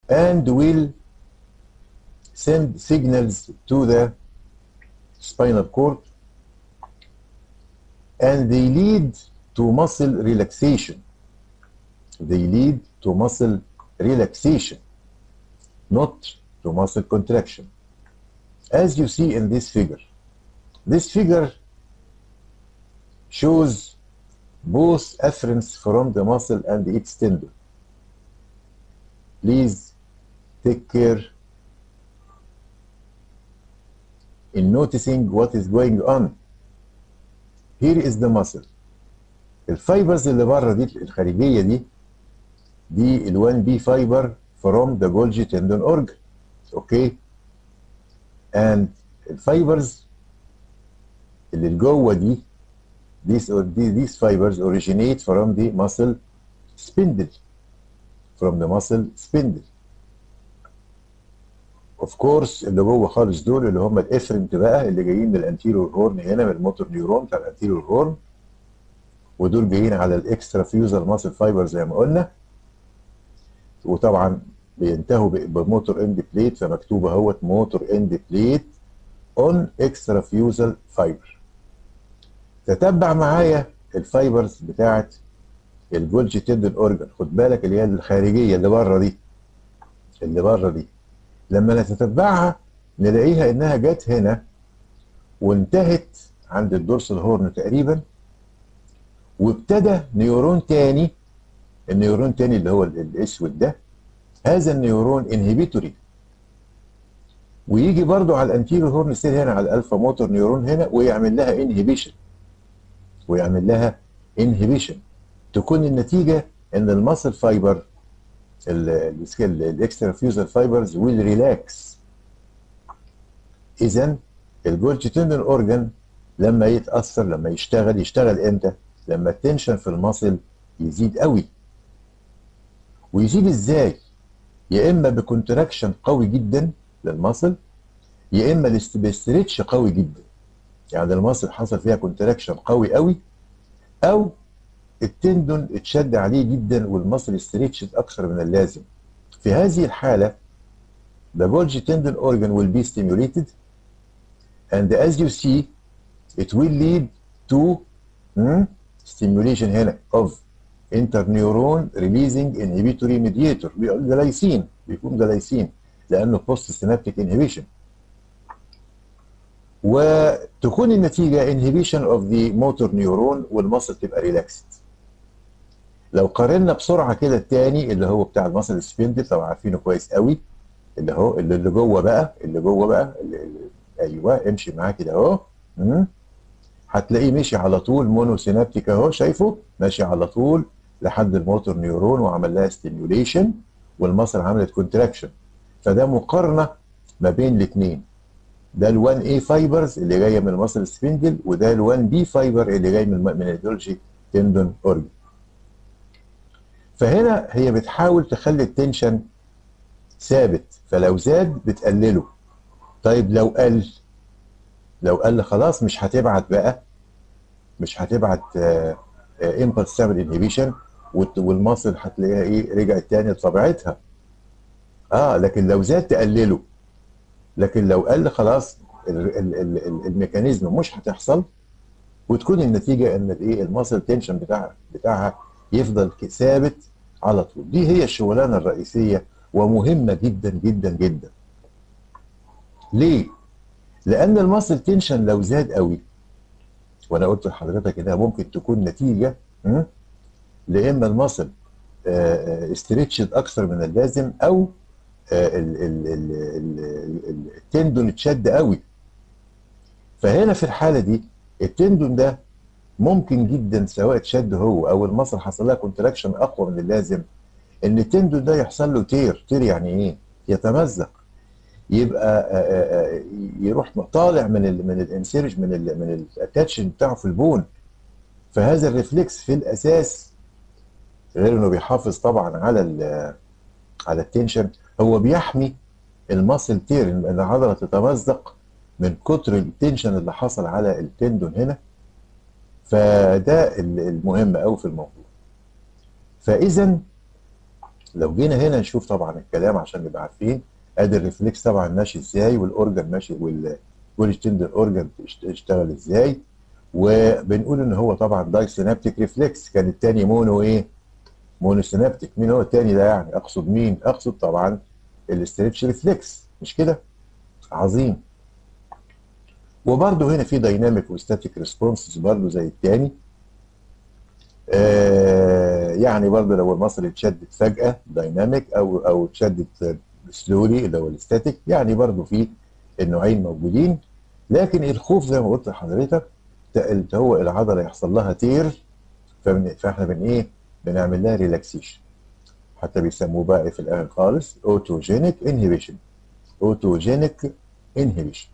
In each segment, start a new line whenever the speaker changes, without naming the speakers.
and will send signals to the spinal cord and they lead to muscle relaxation. They lead to muscle relaxation, not to muscle contraction. As you see in this figure, this figure shows both afferents from the muscle and its tendon. Please take care in noticing what is going on. Here is the muscle. الفايبرز اللي بره دي الخارجيه دي دي ال 1 بي فايبر from the Golgi tendon organ. اوكي and الفايبرز اللي جوه دي these or these fibers originate from the muscle spindle from the muscle spindle اوف كورس اللي جوه خالص دول اللي هم الافرنت بقى اللي جايين من الانتيريور هورن هنا من الموتور نيورون بتاع الانتيريور هورن ودول جايين على الاكسترا فيوزر ماسل فايبر زي ما قلنا وطبعا بينتهوا بموتور اند بليت فمكتوب اهوت موتور اند بليت اون اكسترا فيوزل فايبر تتبع معايا الفايبرز بتاعت الجولجي تندن اورجن خد بالك اللي هي الخارجيه اللي بره دي اللي بره دي لما نتتبعها نلاقيها انها جت هنا وانتهت عند الدورسال هورن تقريبا وابتدى نيورون تاني النيورون تاني اللي هو الاسود ده هذا النيورون انهبيتوري ويجي برضو على الانتيريور هورن ستيل هنا على الالفا موتور نيورون هنا ويعمل لها انهبيشن ويعمل لها انهبيشن تكون النتيجه ان الماسل فايبر الاكسترا فيوزر فايبرز ويل ريلاكس اذا الجولجي تندن اورجان لما يتاثر لما يشتغل يشتغل امتى لما التنشن في الماسل يزيد قوي ويزيد ازاي يا اما بكونتراكشن قوي جدا للماسل يا اما باستريتش قوي جدا يعني الماسل حصل فيها كونتراكشن قوي قوي او التندون اتشد عليه جدا والمصل استريتشد اكثر من اللازم في هذه الحالة the Golgi tendon organ will be stimulated and as you see it will lead to hmm, stimulation هنا of interneuron releasing inhibitory mediator جلايسين بيكون جلايسين لانه post synaptic inhibition وتكون النتيجة inhibition of the motor neuron والمصل تبقى ريلاكسد لو قارنا بسرعه كده التاني اللي هو بتاع المصل سبيندل طبعا عارفينه كويس قوي اللي هو اللي, اللي جوه بقى اللي جوه بقى اللي اللي ايوه امشي معاه كده اهو هتلاقيه مشي على طول مونو سينابتيك اهو شايفه ماشي على طول لحد الموتور نيورون وعمل لها ستيميوليشن والمصل عملت كونتراكشن فده مقارنه ما بين الاثنين ده ال 1 a فايبرز اللي جايه من المصل سبيندل وده ال 1 b فايبر اللي جاي من من الدولجي تندون اورجن فهنا هي بتحاول تخلي التنشن ثابت فلو زاد بتقلله طيب لو قل لو قل خلاص مش هتبعت بقى مش هتبعت امبلس تعمل انهبيشن والمصل هتلاقيها ايه رجعت تاني لطبيعتها اه لكن لو زاد تقلله لكن لو قل خلاص ال ال ال الميكانيزم مش هتحصل وتكون النتيجه ان الايه المصل تنشن بتاعها بتاعها يفضل ثابت على طول دي هي الشغلانه الرئيسيه ومهمه جدا جدا جدا ليه لان المصل تنشن لو زاد قوي وانا قلت لحضرتك انها ممكن تكون نتيجه لاما المصل استريتشد اكثر من اللازم او التندون اتشد قوي فهنا في الحاله دي التندون ده ممكن جدا سواء اتشد هو او المصل حصل لها كونتراكشن اقوى من اللازم ان التندون ده يحصل له تير تير يعني ايه يتمزق يبقى يروح طالع من ال من الانسيرج من ال من الاتاتشن بتاعه في البون فهذا الريفلكس في الاساس غير انه بيحافظ طبعا على ال على التنشن هو بيحمي المصل تير ان العضله تتمزق من كتر التنشن اللي حصل على التندون هنا فده المهم قوي في الموضوع فاذا لو جينا هنا نشوف طبعا الكلام عشان نبقى عارفين ادي الريفلكس طبعا ماشي ازاي والاورجن ماشي والجولج تندن اورجن اشتغل ازاي وبنقول ان هو طبعا داي سينابتيك ريفلكس كان الثاني مونو ايه؟ مونو سينابتيك مين هو الثاني ده يعني اقصد مين؟ اقصد طبعا الاستريتش ريفلكس مش كده؟ عظيم وبرده هنا في دايناميك وستاتيك ريسبونسز برده زي الثاني آه يعني برضه لو المصل اتشدت فجأة دايناميك او او اتشدت سلولي اللي هو الاستاتيك يعني برضه في النوعين موجودين لكن الخوف زي ما قلت لحضرتك هو العضله يحصل لها تير فاحنا بن ايه بنعمل لها ريلاكسيشن حتى بيسموه بقى في الاخر خالص اوتوجينيك انهبيشن اوتوجينيك انهبيشن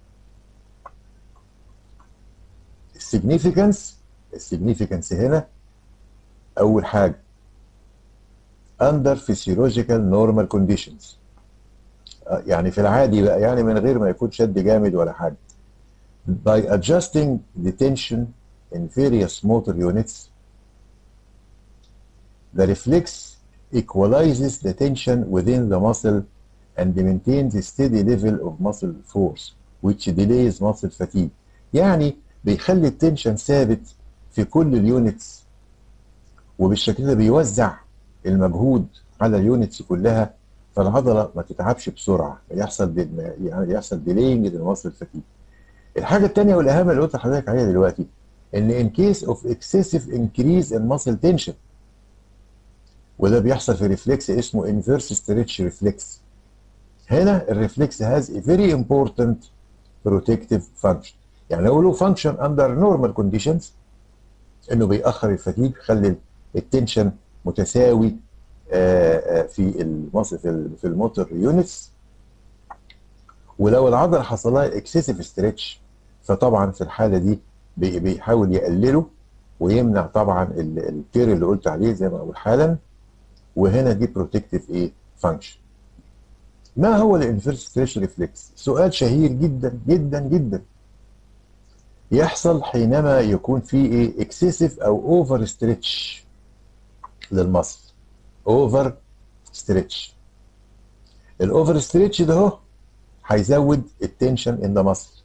السيجنيفيكانس السيجنيفيكانس هنا اول حاجه under physiological normal conditions يعني في العادي بقى يعني من غير ما يكون شد جامد ولا حاجه by adjusting the tension in various motor units the reflex equalizes the tension within the muscle and maintains a steady level of muscle force which delays muscle fatigue يعني بيخلي التنشن ثابت في كل اليونتس وبالشكل ده بيوزع المجهود على اليونتس كلها فالعضله ما تتعبش بسرعه يحصل دي يعني يحصل ديلينج للمصل فتيج. الحاجه الثانيه والاهم اللي قلت لحضرتك عليها دلوقتي ان ان كيس اوف اكسسيف انكريز ان ماسل تنشن وده بيحصل في ريفلكس اسمه انفيرس ستريتش ريفلكس هنا الريفلكس هاز ا فيري امبورتنت بروتكتيف فانكشن يعني هو له فانكشن اندر نورمال كونديشنز انه بيأخر الفتيج يخلي التنشن متساوي في المصر في الموتور يونتس ولو العضله حصل لها اكسسيف ستريتش فطبعا في الحاله دي بيحاول يقلله ويمنع طبعا الكير اللي قلت عليه زي ما اقول حالا وهنا دي بروتكتيف ايه فانكشن ما هو الانفيرس ستريتش ريفلكس سؤال شهير جدا جدا جدا يحصل حينما يكون في ايه اكسسيف او اوفر ستريتش للمصل اوفر ستريتش الاوفر ستريتش ده اهو هيزود التنشن ان ذا ماسل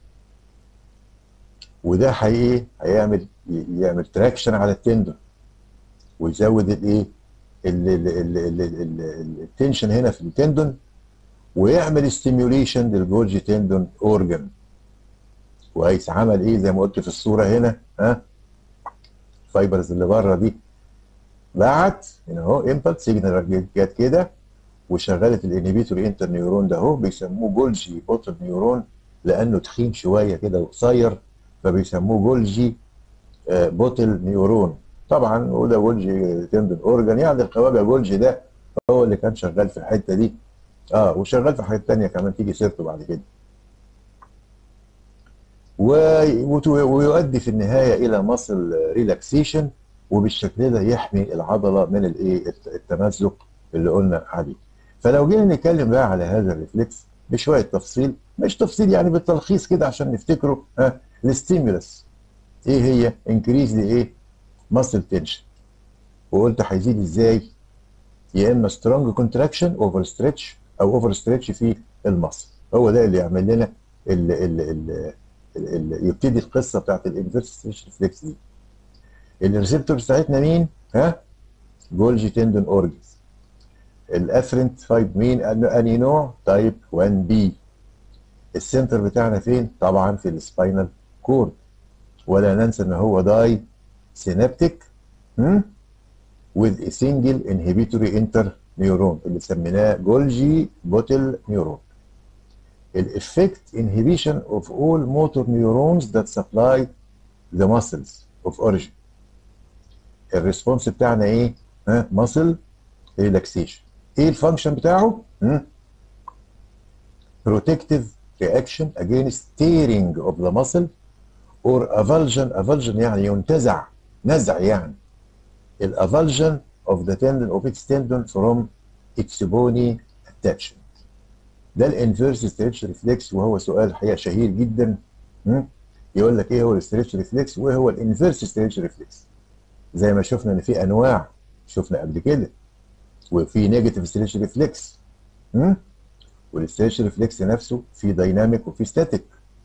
وده هي هيعمل يعمل تراكشن على التندون ويزود الايه التنشن هنا في التندون ويعمل ستيميوليشن للجولجي تندون اورجن كويس عمل ايه زي ما قلت في الصوره هنا ها الفايبرز اللي بره دي بعت هنا اهو امبلس سيجنال جت كده وشغلت الانهبيتور انتر نيورون ده اهو بيسموه جولجي بوتل نيورون لانه تخين شويه كده وقصير فبيسموه جولجي آه بوتل نيورون طبعا وده جولجي تندن اورجان يعني الخواجه جولجي ده هو اللي كان شغال في الحته دي اه وشغال في حاجات ثانيه كمان تيجي سيرته بعد كده ويؤدي في النهايه الى مصل ريلاكسيشن وبالشكل ده يحمي العضله من الايه التمزق اللي قلنا عليه فلو جينا نتكلم بقى على هذا الريفلكس بشويه تفصيل مش تفصيل يعني بالتلخيص كده عشان نفتكره ها الستيمولس ايه هي انكريز لايه ماسل تنشن وقلت هيزيد ازاي يا اما سترونج كونتراكشن اوفر ستريتش او اوفر ستريتش في المصل هو ده اللي يعمل لنا ال ال ال ال يبتدي القصه بتاعت الانفيرس ستريتش ريفلكس دي الريسبتور بتاعتنا مين ها جولجي تندون اورجنز الافرنت تايب مين انهي نوع تايب 1 بي السنتر بتاعنا فين طبعا في السباينال كورد ولا ننسى ان هو داي سينابتيك with a single inhibitory inter نيورون اللي سميناه جولجي بوتل نيورون الافكت inhibition of all motor neurons that supply the muscles of origin الريسبونس بتاعنا ايه ها ماسل ريلاكسيشن ايه الفانكشن بتاعه protective reaction against tearing of the muscle or avulsion avulsion يعني ينتزع نزع يعني الافulsion of the tendon of its tendon from its bony attachment ده الانفيرس ستريتش ريفلكس وهو سؤال الحقيقه شهير جدا يقول لك ايه هو الستريتش ريفلكس وايه هو الانفيرس ستريتش ريفلكس زي ما شفنا ان في انواع شفنا قبل كده وفي نيجاتيف ستريتش ريفلكس والستريتش ريفلكس نفسه في دايناميك وفي ستاتيك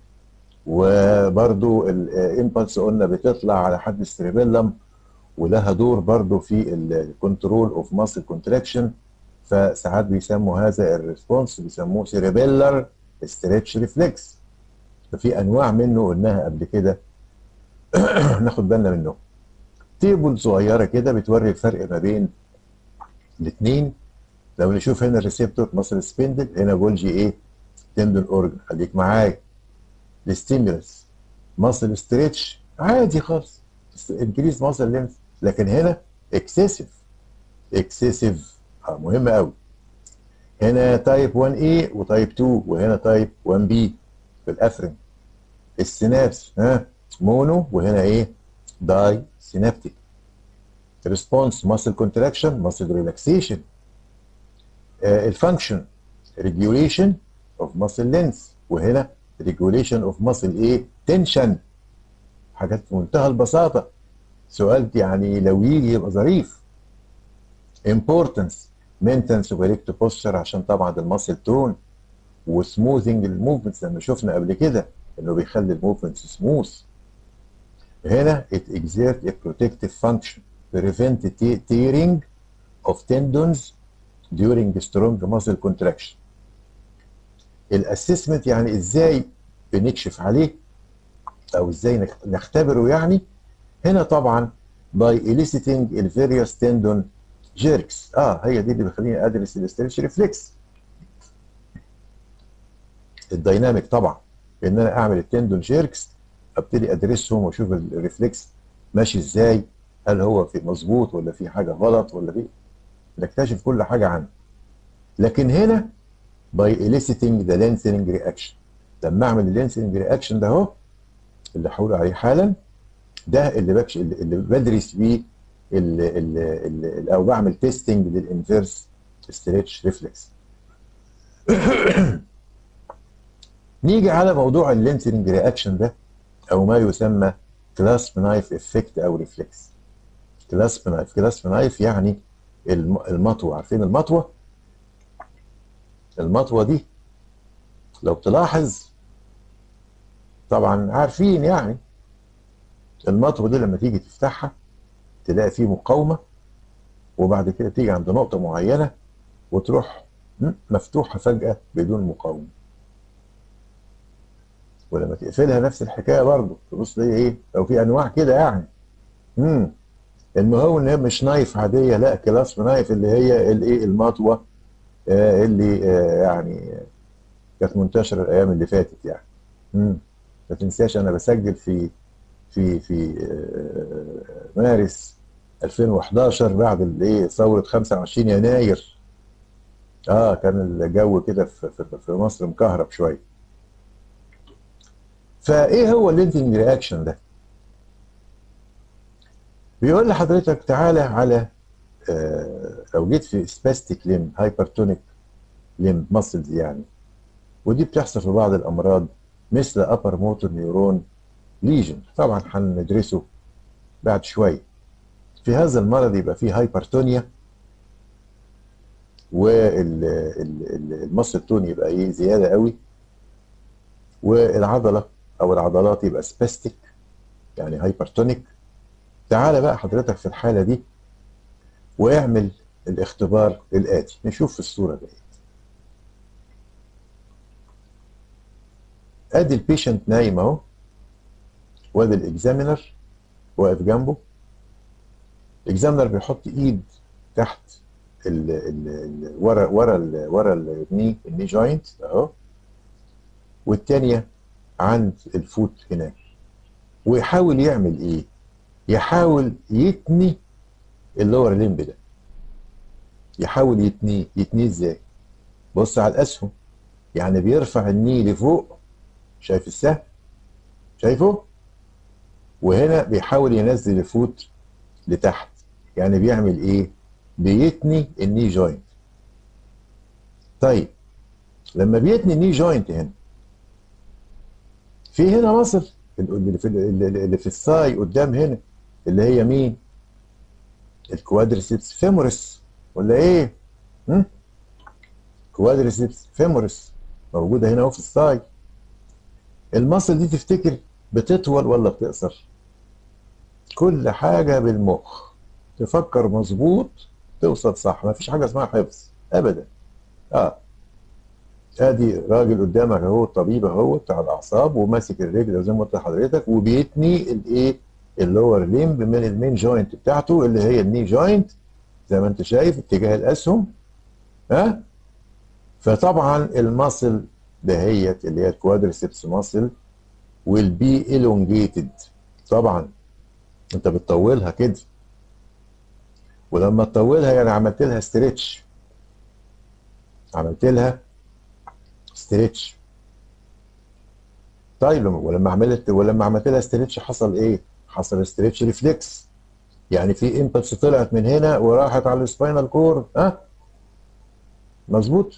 وبرضو الامبلس قلنا بتطلع على حد السريبيلم ولها دور برضو في الكنترول اوف ماسل كونتراكشن فساعات بيسموا هذا الريسبونس بيسموه سيريبيلر ستريتش ريفلكس ففي انواع منه قلناها قبل كده ناخد بالنا منه تيبل صغيره كده بتوري الفرق ما بين الاثنين لو نشوف هنا الريسبتور مصل سبندل هنا جولجي ايه تندون اورجن خليك معايا الستيمولس مصل ستريتش عادي خالص انكريز مصل لينث لكن هنا اكسسيف اكسسيف اه مهم قوي هنا تايب 1 a وتايب 2 وهنا تايب 1 b في الافرين السينابس ها مونو وهنا ايه داي سينابتيك ريسبونس ماسل كونتراكشن ماسل ريلاكسيشن الفانكشن ريجوليشن اوف ماسل لينث وهنا ريجوليشن اوف ماسل ايه تنشن حاجات في منتهى البساطه سؤال يعني لو يجي يبقى ظريف importance maintenance of erect posture عشان طبعا الماسل تون وسموثنج الموفمنتس لما شفنا قبل كده انه بيخلي الموفمنتس سموث هنا it exert a protective function prevent tearing of tendons during strong muscle contraction الاسسمنت يعني ازاي بنكشف عليه او ازاي نختبره يعني هنا طبعا by eliciting the various tendon jerks اه هي دي اللي بتخليني ادرس الاسترتش ريفلكس الديناميك طبعا ان انا اعمل التندون جيركس ابتدي ادرسهم واشوف الريفلكس ماشي ازاي هل هو في مظبوط ولا في حاجه غلط ولا في نكتشف كل حاجه عنه لكن هنا by eliciting the lengthening reaction لما اعمل اللينسنج رياكشن ده اهو اللي هقول عليه حالا ده اللي بكش اللي بدرس بيه ال ال ال او بعمل تيستنج للانفيرس ستريتش ريفلكس نيجي على موضوع اللينسنج رياكشن ده او ما يسمى كلاسب نايف افكت او ريفلكس كلاسب نايف كلاسب نايف يعني المطوه عارفين المطوه المطوه دي لو تلاحظ طبعا عارفين يعني المطوه دي لما تيجي تفتحها تلاقي فيه مقاومه وبعد كده تيجي عند نقطه معينه وتروح مفتوحه فجاه بدون مقاومه ولما تقفلها نفس الحكايه برضه تبص تلاقي ايه لو في انواع كده يعني امم المهم ان هي مش نايف عاديه لا كلاس نايف اللي هي الايه المطوه آه اللي آه يعني كانت منتشره الايام اللي فاتت يعني امم ما تنساش انا بسجل في في في آه مارس 2011 بعد الايه ثوره 25 يناير اه كان الجو كده في, في, في مصر مكهرب شويه فايه هو اللينتنج رياكشن ده بيقول لحضرتك تعالى على آه لو جيت في سباستيك ليم هايبرتونيك ليم ماسلز يعني ودي بتحصل في بعض الامراض مثل ابر موتور نيورون ليجن طبعا هندرسه بعد شويه في هذا المرض يبقى فيه هايبرتونيا والمصل التون يبقى ايه زياده قوي والعضله او العضلات يبقى سباستيك يعني هايبرتونيك تعالى بقى حضرتك في الحاله دي واعمل الاختبار الاتي نشوف في الصوره دي ادي البيشنت نايم اهو وادي الاكزامينر واقف جنبه الاكزامينر بيحط ايد تحت ال ال ال ورا ورا ال ورا الني الني جوينت اهو والتانيه عند الفوت هناك ويحاول يعمل ايه؟ يحاول يتني اللور ليمب ده يحاول يتنيه يتنيه ازاي؟ بص على الاسهم يعني بيرفع الني لفوق شايف السهم؟ شايفه؟ وهنا بيحاول ينزل الفوت لتحت يعني بيعمل ايه؟ بيتني الني جوينت طيب لما بيتني الني جوينت هنا في هنا مصل اللي في اللي في الثاي قدام هنا اللي هي مين؟ الكوادريسيبس فيموريس ولا ايه؟ هم؟ كوادريسبس فيمورس موجوده هنا اهو في الثاي المصل دي تفتكر بتطول ولا بتقصر؟ كل حاجه بالمخ تفكر مظبوط توصل صح ما فيش حاجه اسمها حفظ ابدا اه ادي راجل قدامك اهو الطبيب اهو بتاع الاعصاب وماسك الرجل زي ما قلت لحضرتك وبيتني الايه اللور ليمب من المين جوينت بتاعته اللي هي الني جوينت زي ما انت شايف اتجاه الاسهم ها فطبعا المصل دهيت اللي هي الكوادريسبس ماسل will be elongated طبعا انت بتطولها كده ولما تطولها يعني عملت لها ستريتش عملت لها ستريتش طيب ولما عملت ولما عملت لها ستريتش حصل ايه؟ حصل ستريتش ريفلكس يعني في امبلس طلعت من هنا وراحت على السباينال كور ها مظبوط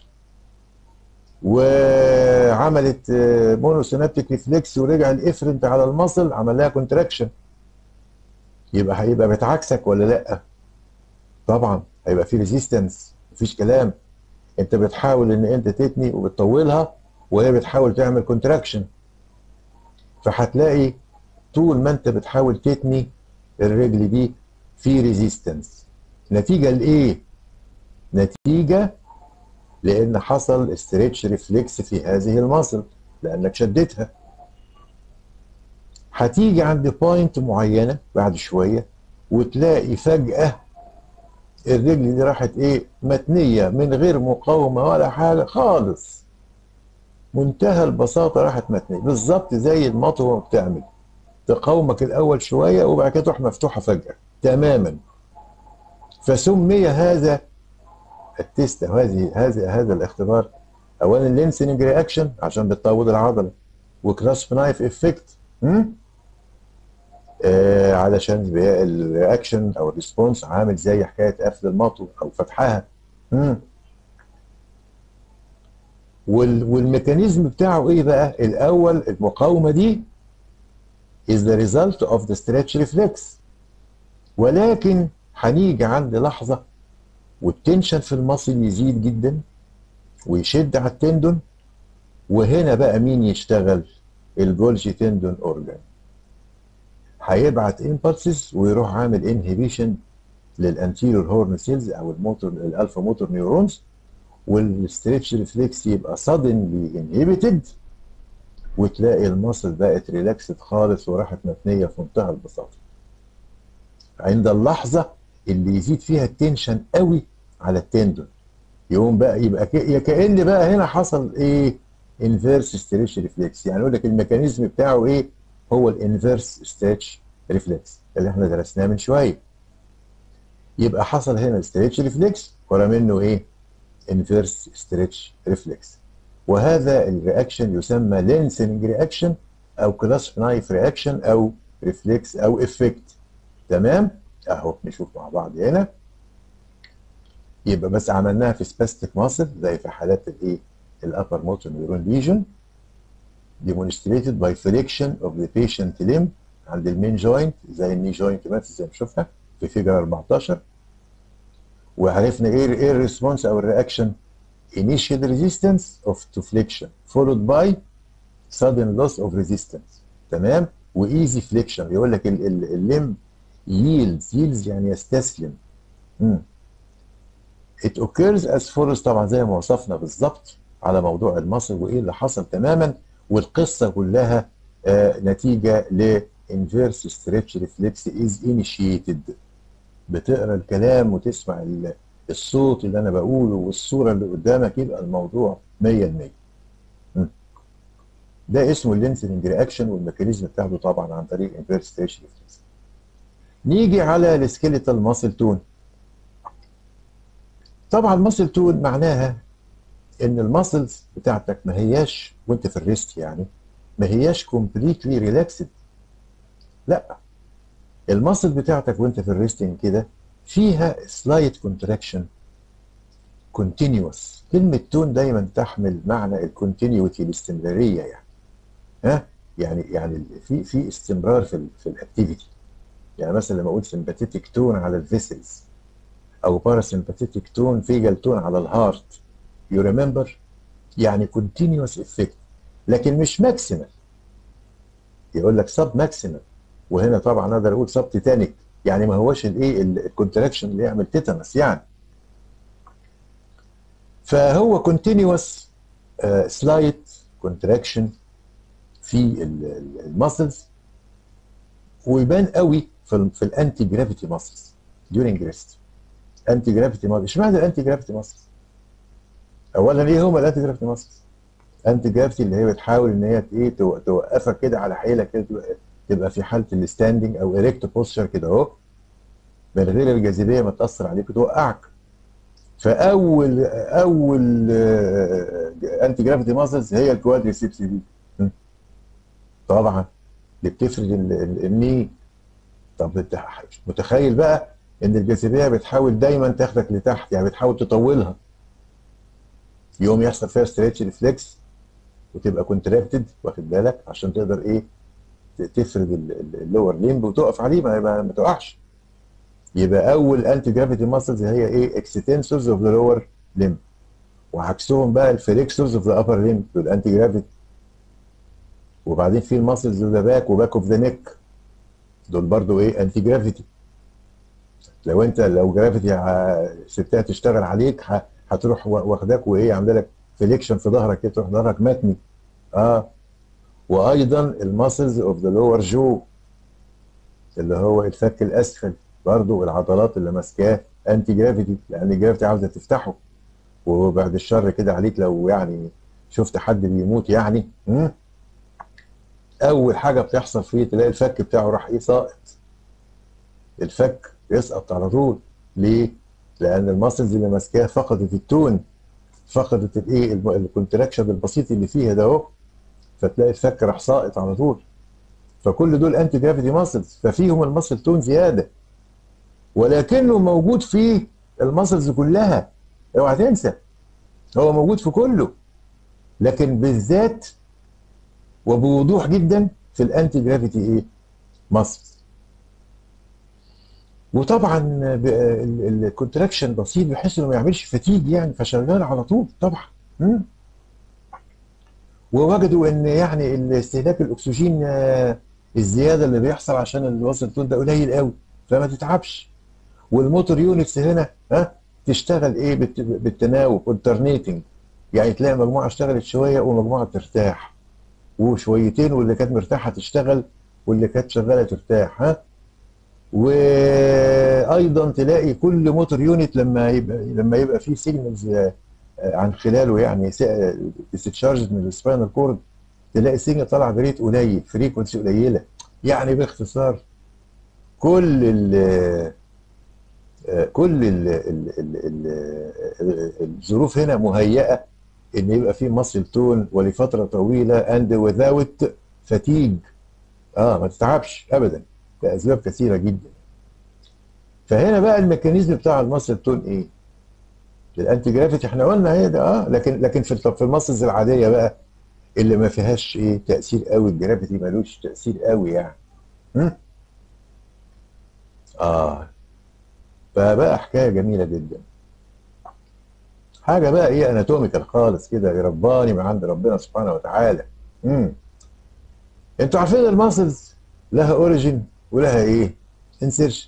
وعملت مونوسينابتيك ريفلكس ورجع الافرنت على المصل عمل لها كونتراكشن يبقى هيبقى بتعكسك ولا لا؟ طبعا هيبقى في ريزيستنس مفيش كلام انت بتحاول ان انت تتني وبتطولها وهي بتحاول تعمل كونتراكشن فهتلاقي طول ما انت بتحاول تتني الرجل دي في ريزيستنس نتيجه لايه نتيجه لان حصل استريتش ريفلكس في هذه المصل لانك شدتها هتيجي عند بوينت معينه بعد شويه وتلاقي فجاه الرجل دي راحت ايه متنيه من غير مقاومه ولا حاجه خالص منتهى البساطه راحت متنيه بالظبط زي المطوه بتعمل تقاومك الاول شويه وبعد كده تروح مفتوحه فجاه تماما فسمي هذا التست هذه هذا هذا الاختبار اولا لينسنج رياكشن عشان بتطول العضله وكلاسب نايف افكت آه علشان الرياكشن او الريسبونس عامل زي حكايه قفل المطو او فتحها مم. وال والميكانيزم بتاعه ايه بقى؟ الاول المقاومه دي is the result of the stretch reflex ولكن هنيجي عند لحظه والتنشن في المصل يزيد جدا ويشد على التندون وهنا بقى مين يشتغل؟ الجولجي تندون اورجان هيبعت امبلسز ويروح عامل انهبيشن للانتيريور هورن سيلز او الموتور الالفا موتور نيورونز والستريتش ريفلكس يبقى suddenly انهبيتد وتلاقي المصل بقت ريلاكسد خالص وراحت متنيه في منتهى البساطه. عند اللحظه اللي يزيد فيها التنشن قوي على التندون يقوم بقى يبقى كأن بقى هنا حصل ايه؟ انفيرس ستريتش ريفلكس يعني يقول لك الميكانيزم بتاعه ايه؟ هو الانفيرس ستريتش ريفلكس اللي احنا درسناه من شويه. يبقى حصل هنا ستريتش ريفلكس ورا منه ايه؟ انفيرس ستريتش ريفلكس. وهذا الرياكشن يسمى لينسنج رياكشن او كلاسب نايف رياكشن او ريفلكس او افكت. تمام؟ اهو نشوف مع بعض هنا. يبقى بس عملناها في سباستيك ماسل زي في حالات الايه؟ الابر موتور نيورون ليجن demonstrated by flexion of the patient limb عند المين جوينت زي الني جوينت بس زي ما شفنا في فيجر 14 وعرفنا ايه ايه الريسبونس او الرياكشن initial resistance of to flexion followed by sudden loss of resistance تمام وايزي فليكشن يقول لك الليم yields yields يعني يستسلم مم. it occurs as follows طبعا زي ما وصفنا بالظبط على موضوع المصل وايه اللي حصل تماما والقصه كلها آه نتيجه ل inverse stretch reflex is initiated بتقرا الكلام وتسمع الصوت اللي انا بقوله والصوره اللي قدامك يبقى الموضوع 100% ده اسمه اللينسنج رياكشن والميكانيزم بتاعته طبعا عن طريق inverse stretch reflex نيجي على السكيليتال ماسل تون طبعا ماسل تون معناها ان الماسلز بتاعتك ما هياش وانت في الريست يعني ما هياش كومبليتلي ريلاكسد لا الماسل بتاعتك وانت في الريستنج كده فيها سلايت كونتراكشن كونتينيوس كلمة تون دايما تحمل معنى الكونتينيوتي الاستمرارية يعني ها يعني يعني في في استمرار في ال في الاكتيفيتي يعني مثلا لما اقول سمباتيتك تون على الفيسلز او باراسمباثيتك تون فيجال تون على الهارت يو ريمبر يعني كونتينيوس افكت لكن مش ماكسيمال يقول لك سب ماكسيمال وهنا طبعا اقدر اقول سب تيتانيك يعني ما هوش الايه الكونتراكشن اللي يعمل تيتانس يعني فهو كونتينيوس سلايت كونتراكشن في الماسلز ويبان قوي في في الانتي جرافيتي ماسلز ديورنج ريست انتي جرافيتي ماسلز اشمعنى الانتي جرافيتي ماسلز؟ اولا ايه هم الانتي جرافيتي ماسلز؟ انتي جرافيتي اللي هي بتحاول ان هي ايه توقفك كده على حيلك كده تبقى في حاله الستاندنج او اريكت بوستشر كده اهو من غير الجاذبيه ما تاثر عليك وتوقعك فاول اول انتي جرافيتي ماسلز هي الكوادريسيبس دي طبعا اللي بتفرد الني طب انت متخيل بقى ان الجاذبيه بتحاول دايما تاخدك لتحت يعني بتحاول تطولها يوم يحصل فيها ستريتش ريفلكس وتبقى كونتراكتد واخد بالك عشان تقدر ايه تفرد اللور ليمب وتقف عليه ما, ما تقعش يبقى اول انتي جرافيتي ماسلز هي ايه اكستنسورز اوف ذا لور ليمب وعكسهم بقى الفليكسورز اوف ذا ابر ليمب دول انتي جرافيتي وبعدين في الماسلز اوف ذا باك وباك اوف ذا نيك دول برضو ايه انتي جرافيتي لو انت لو جرافيتي سبتها تشتغل عليك هتروح واخداك وايه عامله لك فليكشن في ظهرك كده تروح ظهرك متني اه وايضا الماسلز اوف ذا لور جو اللي هو الفك الاسفل برضو العضلات اللي ماسكاه انتي جرافيتي لان الجرافيتي عاوزه تفتحه وبعد الشر كده عليك لو يعني شفت حد بيموت يعني م? اول حاجه بتحصل فيه تلاقي الفك بتاعه راح ايه ساقط الفك يسقط على طول ليه لان الماسلز اللي ماسكاه فقدت التون فقدت الايه الكونتراكشن البسيط اللي فيها ده اهو فتلاقي الفك راح ساقط على طول فكل دول انتي جرافيتي ماسلز ففيهم الماسل تون زياده ولكنه موجود في الماسلز كلها اوعى تنسى هو موجود في كله لكن بالذات وبوضوح جدا في الانتي جرافيتي ايه ماسلز وطبعا الكونتراكشن بسيط بحيث انه ما يعملش فتيج يعني فشغال على طول طبعا مم. ووجدوا ان يعني استهلاك الاكسجين الزياده اللي بيحصل عشان الوصل التون ده قليل قوي فما تتعبش والموتور يونتس هنا ها تشتغل ايه بالتناوب الترنيتنج يعني تلاقي مجموعه اشتغلت شويه ومجموعه ترتاح وشويتين واللي كانت مرتاحه تشتغل واللي كانت شغاله ترتاح ها وايضا تلاقي كل موتور يونت لما يبقى لما يبقى فيه سيجنالز عن خلاله يعني ديستشارج من السباينال كورد تلاقي سيجنال طالع بريت قليل فريكونسي قليله يعني باختصار كل ال كل ال ال ال الظروف هنا مهيئه ان يبقى في مصل تون ولفتره طويله اند without فاتيج اه ما تتعبش ابدا لاسباب كثيره جدا فهنا بقى الميكانيزم بتاع المصل تون ايه؟ الانتي جرافيتي احنا قلنا هي ده اه لكن لكن في في المصلز العاديه بقى اللي ما فيهاش ايه تاثير قوي الجرافيتي ملوش تاثير قوي يعني م? اه فبقى حكايه جميله جدا حاجه بقى ايه اناتوميكال خالص كده رباني من عند ربنا سبحانه وتعالى امم انتوا عارفين الماسلز لها اوريجين ولها ايه انسيرشن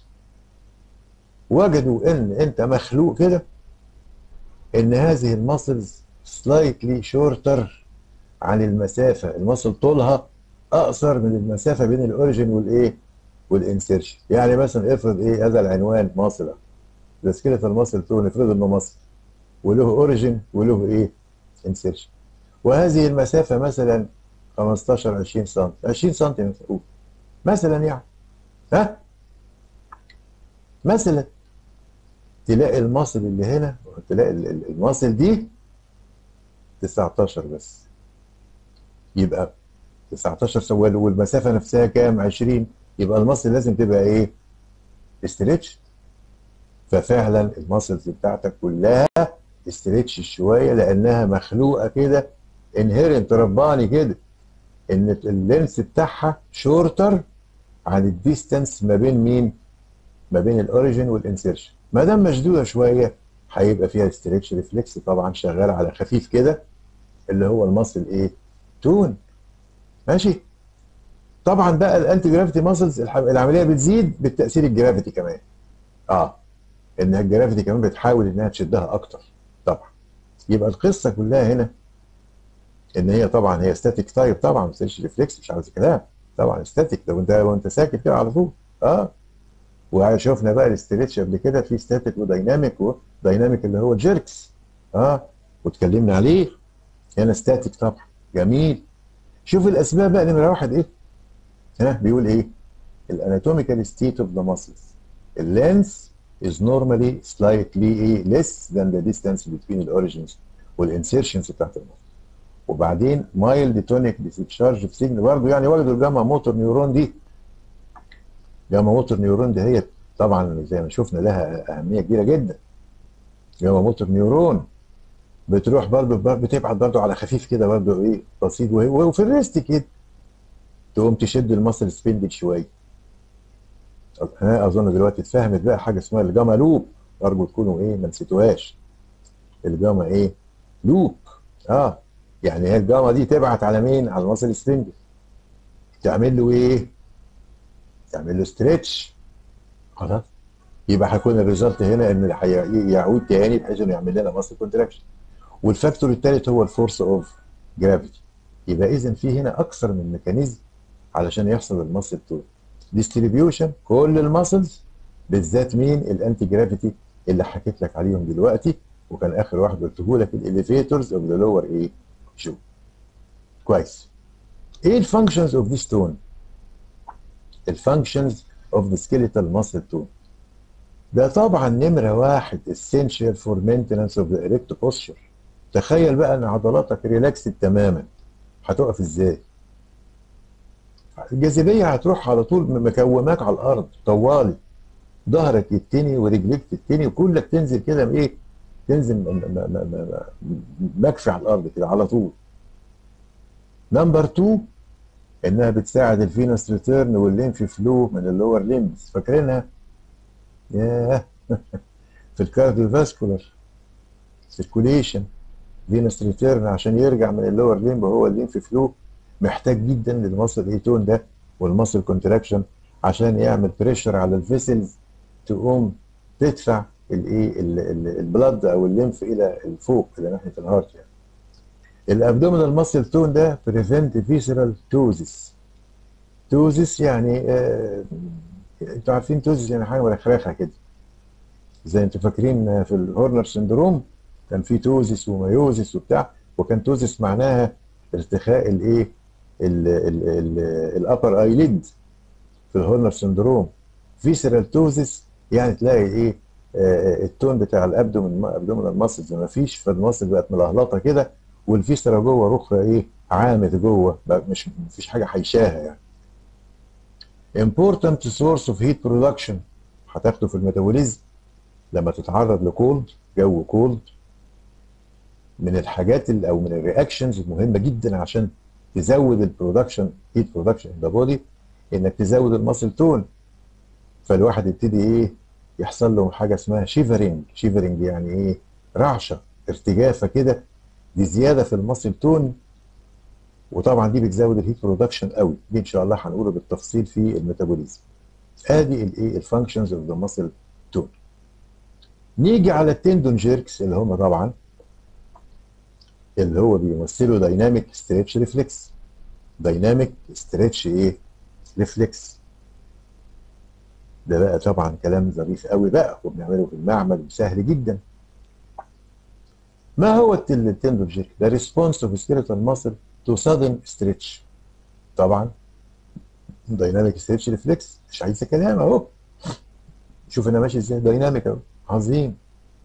وجدوا ان انت مخلوق كده ان هذه الماسلز سلايتلي شورتر عن المسافه الماسل طولها اقصر من المسافه بين الاوريجين والايه والانسيرشن يعني مثلا افرض ايه هذا العنوان ماسل ده سكيلتال ماسل تون افرض انه ماسل وله اوريجين وله ايه انسيرشن وهذه المسافه مثلا 15 20 سم 20 سم نقول مثلا يعني ها مثلا تلاقي الماسل اللي هنا تلاقي الماسل دي 19 بس يبقى 19 سوال والمسافه نفسها كام 20 يبقى الماسل لازم تبقى ايه استريتش ففعلا الماسلز بتاعتك كلها استريتش شويه لانها مخلوقه كده انهيرنت رباني كده ان اللينس بتاعها شورتر عن الديستانس ما بين مين؟ ما بين الاوريجين والانسيرشن ما دام مشدوده شويه هيبقى فيها ستريتش ريفلكس طبعا شغال على خفيف كده اللي هو المصل ايه تون ماشي طبعا بقى الانتي جرافيتي ماسلز العمليه بتزيد بالتاثير الجرافيتي كمان اه ان الجرافيتي كمان بتحاول انها تشدها اكتر طبعا يبقى القصه كلها هنا ان هي طبعا هي ستاتيك تايب طبعا مش ريفلكس مش عاوز كلام طبعا ستاتيك لو انت وانت ساكت كده على طول اه وشفنا بقى الاستريتش قبل كده في ستاتيك ودايناميك ودايناميك اللي هو جيركس اه واتكلمنا عليه هنا ستاتيك طبعا جميل شوف الاسباب بقى نمره واحد ايه ها بيقول ايه الاناتوميكال ستيت اوف ذا ماسلز اللينس is normally slightly ايه less than the distance between the origins والinsertions بتاعت المصل وبعدين mild tonic discharge في سجن برضه يعني وجدوا الجاما موتور نيورون دي جاما موتور نيورون دي هي طبعا زي ما شفنا لها اهميه كبيره جدا جاما موتور نيورون بتروح برضه بتبعت برضه على خفيف كده برضه ايه بسيط وفي الريست كده تقوم تشد المصل سبندج شويه ها اظن دلوقتي اتفهمت بقى حاجه اسمها الجاما لوب ارجو تكونوا ايه ما نسيتوهاش الجاما ايه لوب اه يعني هي الجاما دي تبعت على مين على المصل سبندج تعمل له ايه تعمل له ستريتش خلاص يبقى هيكون الريزلت هنا ان يعود تاني بحيث انه يعمل لنا مصل كونتراكشن والفاكتور الثالث هو الفورس اوف جرافيتي يبقى اذا في هنا اكثر من ميكانيزم علشان يحصل المصل تون ديستريبيوشن كل الماسلز بالذات مين الانتي جرافيتي اللي حكيت لك عليهم دلوقتي وكان اخر واحد قلته لك الاليفيتورز اوف ذا لور ايه شو كويس ايه الفانكشنز اوف ذيس تون الفانكشنز اوف ذا سكيليتال ماسل تون ده طبعا نمره واحد essential for maintenance of the erect posture تخيل بقى ان عضلاتك ريلاكسد تماما هتقف ازاي الجاذبيه هتروح على طول مكوماك على الارض طوالي ظهرك يتني ورجليك تتني وكلك تنزل كده ايه تنزل مكفي على الارض كده على طول نمبر 2 انها بتساعد الفينس ريتيرن والليمف فلو من اللور ليمبس فاكرينها ياه في الكارديو فاسكولار سيركوليشن فينس ريتيرن عشان يرجع من اللور ليمب هو الليمف فلو محتاج جدا للمصل ايتون ده والمصل كونتراكشن عشان يعمل بريشر على الفيسلز تقوم تدفع الايه البلد او الليمف الى الفوق الى ناحيه الهارت يعني الابدومينال ماسل تون ده بريفنت فيسرال توزس توزس يعني آه انتوا عارفين توزس يعني حاجه مرخرخه كده زي انتوا فاكرين في الهورنر سندروم كان في توزس وميوزس وبتاع وكان توزس معناها ارتخاء الايه الابر ايليد في الهورنر سندروم فيسرال توزس يعني تلاقي ايه آه التون بتاع الابدومين ابدومينال ماسلز ما فيش فالماسل بقت ملهلطه كده والفيسرا جوه رخرة ايه عامت جوه مش مفيش حاجه حيشاها يعني important source of heat production هتاخده في الميتابوليزم لما تتعرض لكولد جو كولد من الحاجات اللي او من الرياكشنز المهمه جدا عشان تزود البرودكشن هيت برودكشن ان ذا بودي انك تزود الماسل تون فالواحد يبتدي ايه يحصل له حاجه اسمها شيفرنج شيفرنج يعني ايه رعشه ارتجافه كده دي زياده في الماسل تون وطبعا دي بتزود الهيت برودكشن قوي دي ان شاء الله هنقوله بالتفصيل في الميتابوليزم ادي الايه الفانكشنز اوف ذا ماسل تون نيجي على التندون جيركس اللي هم طبعا اللي هو بيمثلوا دايناميك ستريتش ريفلكس دايناميك ستريتش ايه ريفلكس ده بقى طبعا كلام ظريف قوي بقى وبنعمله في المعمل وسهل جدا ما هو التندون جيرك ده ريسبونس اوف سكيلتال ماسل تو سادن ستريتش طبعا دايناميك ستريتش ريفلكس مش عايزه كلام اهو شوف انا ماشي ازاي دايناميك اهو عظيم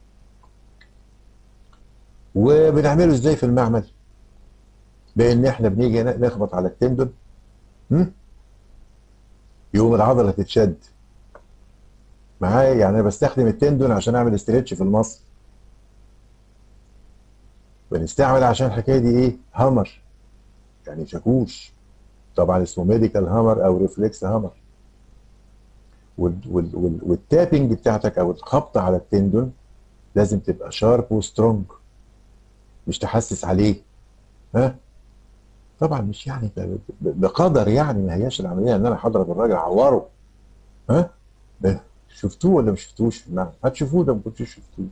وبنعمله ازاي في المعمل بان احنا بنيجي نخبط على التندون يقوم العضله تتشد معايا يعني انا بستخدم التندون عشان اعمل استريتش في المصل بنستعمل عشان الحكايه دي ايه هامر يعني شاكوش طبعا اسمه ميديكال هامر او ريفلكس هامر وال- وال- وال- والتابنج بتاعتك او الخبطه على التندون لازم تبقى شارب وسترونج مش تحسس عليه ها طبعا مش يعني ب- ب- بقدر يعني ما هياش العمليه ان انا هضرب الراجل اعوره ها ب- شفتوه ولا ما شفتوش في المعنى هتشوفوه ده ما كنتوش شفتوه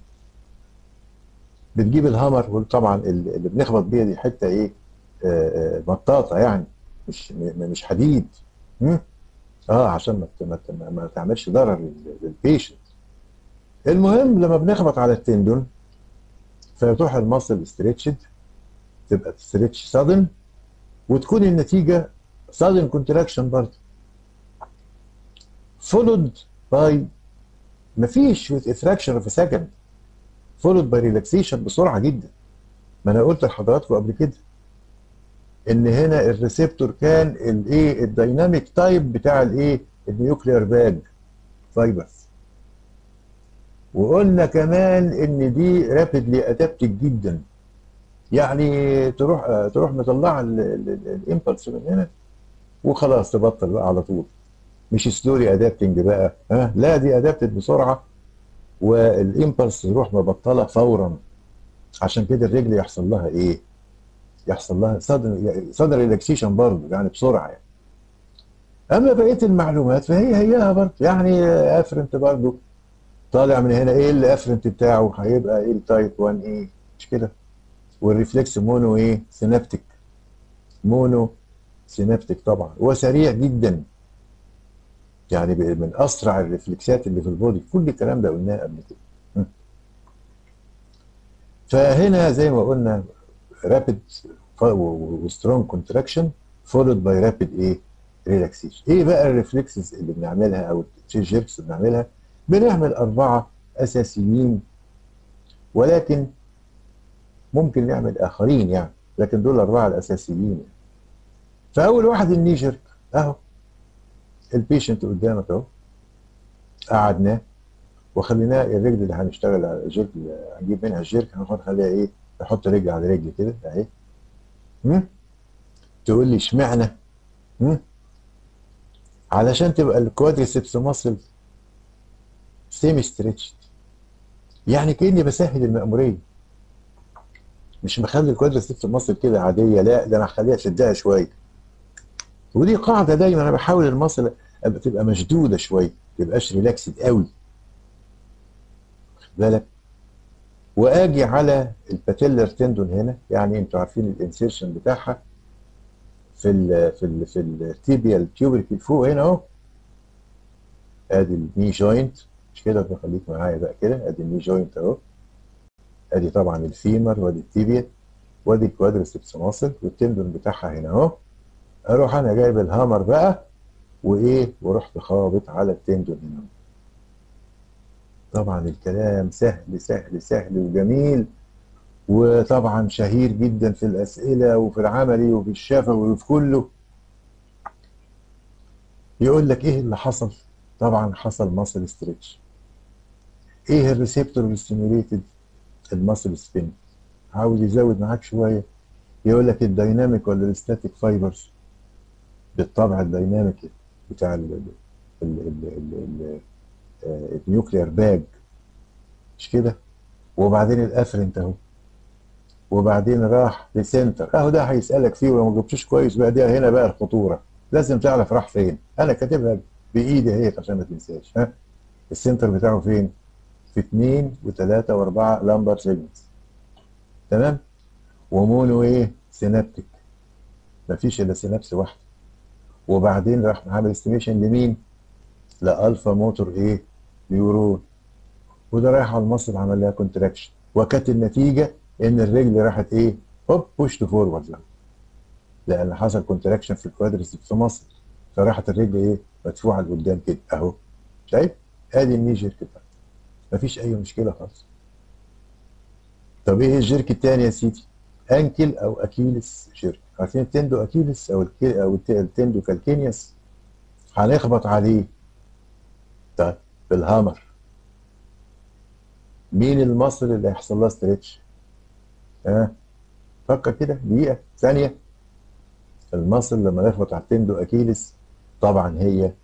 بتجيب الهامر وطبعا ال- اللي بنخبط بيها دي حته ايه آه، آه، مطاطه يعني مش م- مش حديد هم؟ اه عشان ما ت- ما ت- ما- ما تعملش ضرر لل- للبيشنت المهم لما بنخبط على التندون فيروح المصل ستريتشد تبقى ستريتش سادن وتكون النتيجه سادن كونتراكشن برضه فولود باي مفيش with a fraction of a second followed by relaxation بسرعه جدا ما انا قلت لحضراتكم قبل كده ان هنا الريسبتور كان الايه الدايناميك تايب بتاع الايه النيوكليير باج فايبرز وقلنا كمان ان دي رابيدلي ادابتد جدا يعني تروح آه، تروح مطلعه الامبلس من هنا وخلاص تبطل بقى على طول مش سلوري ادابتنج بقى ها لا دي ادابتد بسرعه والامبلس يروح مبطله فورا عشان كده الرجل يحصل لها ايه؟ يحصل لها صدر صدر ريلاكسيشن برضه يعني بسرعه يعني. اما بقيه المعلومات فهي هيها برضه يعني افرنت برضه طالع من هنا ايه الافرنت بتاعه هيبقى ايه التايب 1 ايه مش كده والريفلكس مونو ايه سينابتيك مونو سينابتيك طبعا هو سريع جدا يعني ب- من اسرع الريفلكسات اللي في البودي كل الكلام ده قلناه قبل كده م. فهنا زي ما قلنا رابيد وسترونج كونتراكشن فولود باي رابيد ايه ريلاكسيشن ايه بقى الريفلكسز اللي بنعملها او الجيركس اللي بنعملها بنعمل اربعه اساسيين ولكن ممكن نعمل اخرين يعني لكن دول الاربعه الاساسيين يعني. فاول واحد الني جيرك اهو البيشنت قدامك اهو قعدناه وخليناه الرجل اللي هنشتغل على الجيرك اللي هنجيب منها الجيرك هناخد خليها ايه نحط رجل على رجل كده اهي هم؟ تقول لي اشمعنى هم؟ علشان تبقى الكوادريسبس ماسل سيمي ستريتشد يعني كاني بسهل المأمورية مش مخلي الكوادريسبس ماسل كده عادية لا ده انا هخليها شدها شوية ودي قاعدة دايما انا بحاول المصل أبقى تبقى مشدودة شوية ما تبقاش ريلاكسد قوي خد بالك واجي على الباتيلر تندون هنا يعني انتوا عارفين الانسيرشن بتاعها في ال في ال في التيبيال تيوبريكل فوق هنا اهو ادي الني جوينت مش كده خليك معايا بقى كده ادي الني جوينت اهو ادي طبعا الفيمر وادي التيبيا وادي الكوادريسبس ماسل والتندون بتاعها هنا اهو اروح انا جايب الهامر بقى وايه ورحت خابط على التندون هنا طبعا الكلام سهل سهل سهل وجميل وطبعا شهير جدا في الاسئله وفي العملي وفي الشفوي وفي كله يقول لك ايه اللي حصل طبعا حصل ماسل ستريتش ايه الريسبتور والستيميوليتد الماسل سبين عاوز يزود معاك شويه يقول لك الدايناميك ولا الستاتيك فايبرز بالطبع الدايناميك بتاع ال ال ال ال ال ال النيوكليير باج مش كده وبعدين الافرنت اهو وبعدين راح لسنتر اهو ده هيسالك فيه ولو ما جبتوش كويس بقى دي هنا بقى الخطوره لازم تعرف راح فين انا كاتبها بايدي اهي عشان ما تنساش ها السنتر بتاعه فين في اثنين وثلاثة واربعة لامبر سيجمنتس تمام ومونو ايه سينابتيك مفيش الا سينابس واحده وبعدين راح عامل استيميشن لمين لالفا موتور ايه نيورون وده رايح على المصل عمل لها كونتراكشن وكانت النتيجه ان الرجل راحت ايه هوب بوش تو فورورد لان حصل كونتراكشن في الكوادرس في مصر فراحت الرجل ايه مدفوعه لقدام كده اهو شايف ادي الني جيرك بتاعتي مفيش اي مشكله خالص طب ايه الجيرك الثاني يا سيدي انكل او اكيلس جيرك عارفين التندو اكيلس او الكي او التندو كالكينياس هنخبط عليه طيب بالهامر مين المصل اللي هيحصل لها ستريتش ها أه؟ فكر كده دقيقه ثانيه المصل لما نخبط على التندو اكيلس طبعا هي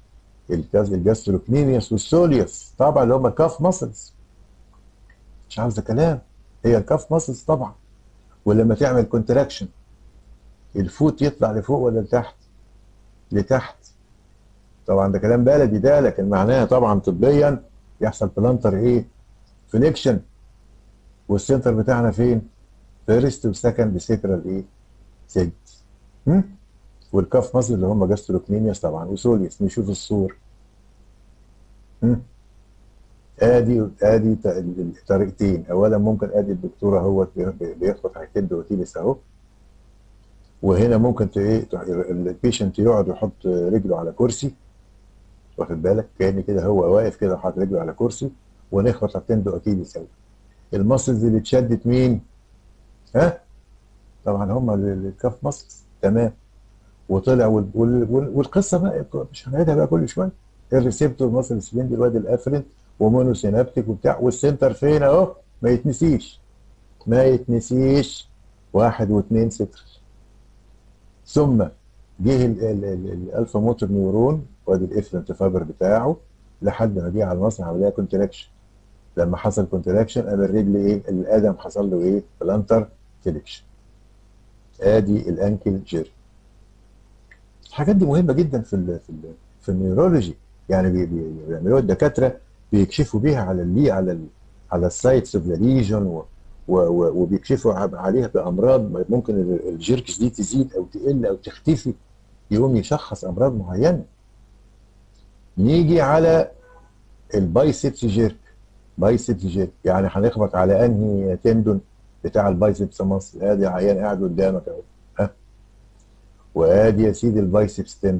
الجاز الجاستروكنيميوس والسوليوس طبعا اللي هم الكاف ماسلز مش عاوزه كلام هي الكاف ماسلز طبعا ولما تعمل كونتراكشن الفوت يطلع لفوق ولا لتحت؟ لتحت طبعا ده كلام بلدي ده لكن معناها طبعا طبيا يحصل بلانتر ايه؟ فليكشن والسنتر بتاعنا فين؟ فيرست وسكند سيكرال ايه؟ سيجمنت والكاف ماسل اللي هم جاستروكنيميوس طبعا وسوليوس نشوف الصور هم؟ ادي ادي طريقتين اولا ممكن ادي الدكتور اهوت بياخد حاجتين دوتيلس اهو وهنا ممكن ايه البيشنت يقعد يحط رجله على كرسي واخد بالك كان كده هو واقف كده حاطط رجله على كرسي ونخبط حاجتين دوتيلس اهو الماسلز اللي اتشدت مين؟ ها؟ طبعا هم الكاف ماسلز تمام وطلع وال... وال... والقصه بقى مش هنعيدها بقى كل شويه الريسبتور ماسل سبين الواد الافرنت ومونوسينابتيك وبتاع والسنتر فين اهو ما يتنسيش ما يتنسيش واحد واثنين ستر ثم جه الالفا موتور نيورون وادي الافرنت فايبر بتاعه لحد ما جه على المصنع عمليه كونتراكشن لما حصل كونتراكشن قام الرجل ايه الادم حصل له ايه بلانتر فليكشن ادي الانكل جيري الحاجات دي مهمه جدا في ال في ال في النيورولوجي يعني بيعملوها الدكاتره بيكشفوا بيها على اللي على ال على السايتس اوف ذا ليجن وبيكشفوا عليها بامراض ممكن الجيركس دي تزيد او تقل او تختفي يقوم يشخص امراض معينه نيجي على البايسبس جيرك بايسبس جيرك يعني هنخبط على انهي تندون بتاع البايسبس مصر ادي عيان قاعد قدامك اهو ها وادي يا سيدي البايسبس تندون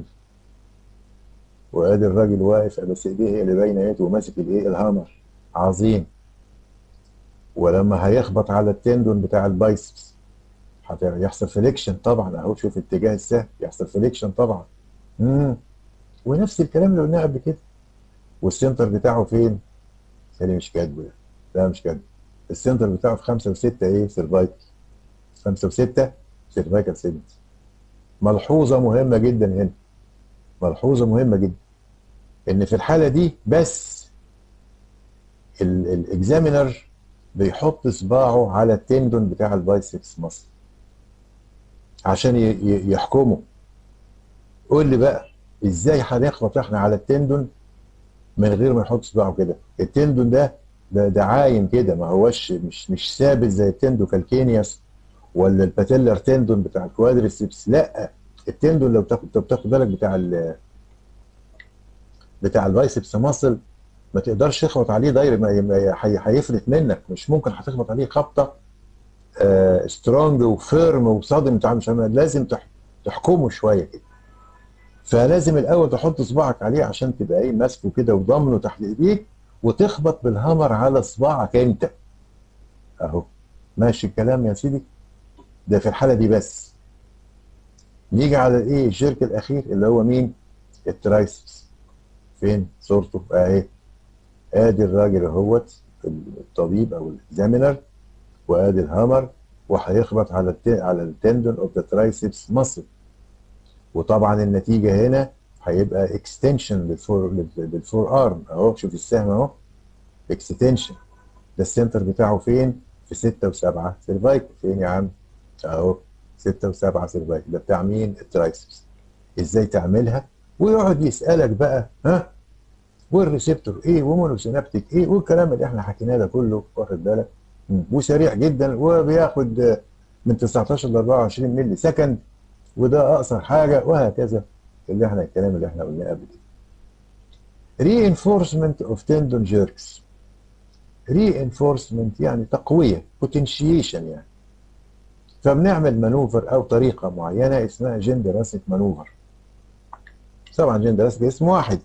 وادي الراجل واقف بس ايديه هي اللي باينه اهي وماسك الايه الهامر عظيم ولما هيخبط على التندون بتاع البايسبس هيحصل فليكشن طبعا اهو شوف اتجاه السهم يحصل فليكشن طبعا امم ونفس الكلام اللي قلناه قبل كده والسنتر بتاعه فين؟ ثاني مش كاتبه ده لا مش كاتبه السنتر بتاعه في خمسه وسته ايه؟ سيرفايكل خمسه وسته سيرفايكل سيجمنت ملحوظه مهمه جدا هنا ملحوظه مهمه جدا ان في الحاله دي بس الاكزامينر بيحط صباعه على التندون بتاع البايسبس مصر عشان يحكمه قول لي بقى ازاي هنخبط احنا على التندون من غير ما يحط صباعه كده التندون ده ده, ده عايم كده ما هوش مش مش ثابت زي التندو كالكينياس ولا الباتيلر تندون بتاع الكوادريسبس لا التندون لو تاخد لو تاخد بالك بتاع ال بتاع البايسبس ماسل ما تقدرش تخبط عليه دايركت هيفلت منك مش ممكن هتخبط عليه خبطه آه سترونج وفيرم وصادم مش لازم تحكمه شويه كده فلازم الاول تحط صباعك عليه عشان تبقى ايه ماسكه كده وضامنه تحت ايديك وتخبط بالهامر على صباعك انت اهو ماشي الكلام يا سيدي ده في الحاله دي بس نيجي على الايه الشرك الاخير اللي هو مين الترايسبس فين صورته اهي ادي الراجل اهوت الطبيب او الاكزامينر وادي الهامر وهيخبط على الت... على التندون اوف ذا ترايسبس ماسل وطبعا النتيجه هنا هيبقى اكستنشن للفور للفور ارم اهو شوف السهم اهو اكستنشن ده السنتر بتاعه فين؟ في 6 و7 سيرفايكل فين يا عم؟ اهو 6 و7 سيرفايكل ده بتاع مين؟ الترايسبس ازاي تعملها؟ ويقعد يسالك بقى ها والريسبتور ايه ومونوسينابتيك ايه والكلام اللي احنا حكيناه ده كله واخد بالك وسريع جدا وبياخد من 19 ل 24 مللي سكند وده اقصر حاجه وهكذا اللي احنا الكلام اللي احنا قلناه قبل كده reinforcement of tendon jerks reinforcement يعني تقويه potentiation يعني فبنعمل مانوفر او طريقه معينه اسمها جندراسيك مانوفر طبعا جندراسيك اسم واحد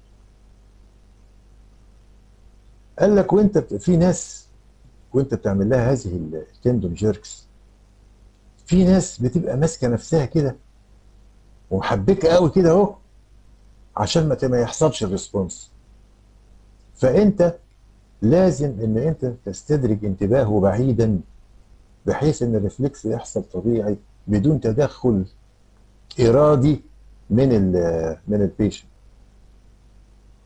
قال لك وانت في ناس وانت بتعمل لها هذه التندون جيركس في ناس بتبقى ماسكه نفسها كده ومحبكه قوي كده اهو عشان ما ما يحصلش الريسبونس فانت لازم ان انت تستدرج انتباهه بعيدا بحيث ان الريفلكس يحصل طبيعي بدون تدخل ارادي من ال من البيشنت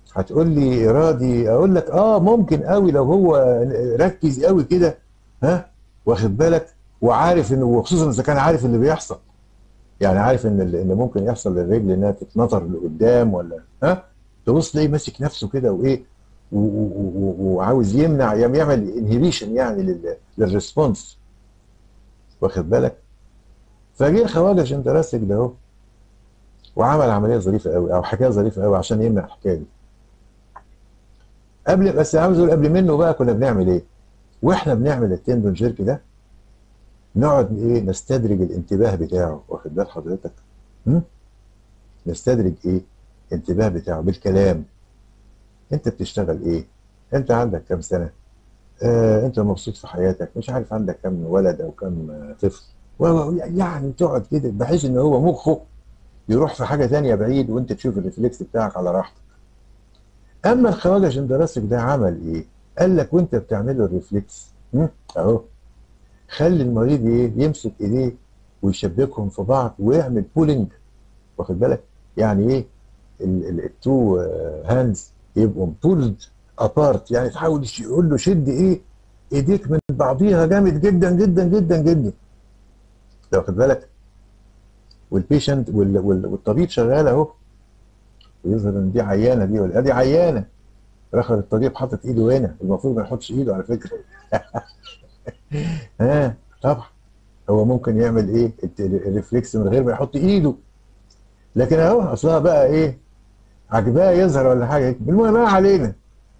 هتقول لي ارادي اقول لك اه ممكن قوي لو هو ركز قوي كده ها واخد بالك وعارف انه وخصوصا اذا كان عارف اللي بيحصل يعني عارف ان ان ممكن يحصل للرجل انها تتنطر لقدام ولا ها تبص تلاقيه ماسك نفسه كده وايه وعاوز يمنع يعمل انهبيشن يعني لل- للريسبونس واخد بالك فجه الخواجه شنتراسك ده اهو وعمل عمليه ظريفه قوي او حكايه ظريفه قوي عشان يمنع الحكايه دي قبل بس عاوز اقول قبل منه بقى كنا بنعمل ايه واحنا بنعمل التندون جيرك ده نقعد ايه نستدرج الانتباه بتاعه واخد بال حضرتك م? نستدرج ايه انتباه بتاعه بالكلام انت بتشتغل ايه انت عندك كام سنه آه انت مبسوط في حياتك مش عارف عندك كام ولد او كام آه، طفل و- و- يعني تقعد كده بحيث ان هو مخه يروح في حاجه تانية بعيد وانت تشوف الريفلكس بتاعك على راحتك اما الخواجه شندراسك ده عمل ايه قال لك وانت بتعمل له الريفلكس م? اهو خلي المريض ايه يمسك ايديه ويشبكهم في بعض ويعمل بولينج واخد بالك يعني ايه التو هاندز يبقوا بولد ابارت يعني تحاول يش- يقول له شد ايه ايديك من بعضيها جامد جدا جدا جدا جدا ده واخد بالك والبيشنت وال وال والطبيب شغال اهو ويظهر ان دي عيانه دي ولا دي عيانه رخر الطبيب حاطط ايده هنا المفروض ما يحطش ايده على فكره ها طبعا هو ممكن يعمل ايه الت- الريفلكس من غير ما يحط ايده لكن اهو اصلها بقى ايه عجباه يظهر ولا حاجه المهم ما علينا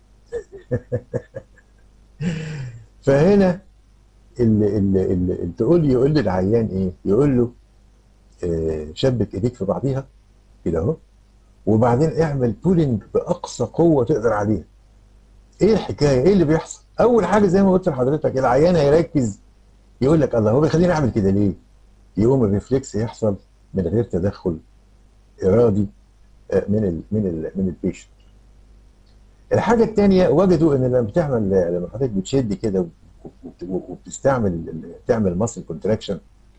فهنا اللي اللي اللي تقول يقول للعيان ايه يقول له آه، شبك ايديك في بعضيها كده اهو وبعدين اعمل بولينج باقصى قوه تقدر عليها ايه الحكايه ايه اللي بيحصل اول حاجه زي ما قلت لحضرتك العيان هيركز يقول لك الله هو بيخليني اعمل كده ليه يقوم الريفلكس يحصل من غير تدخل ارادي آه، من ال من ال من البيشنت الحاجه الثانيه وجدوا ان لما بتعمل لما حضرتك بتشد كده وبت- وبتستعمل ال- تعمل ماسل كونتراكشن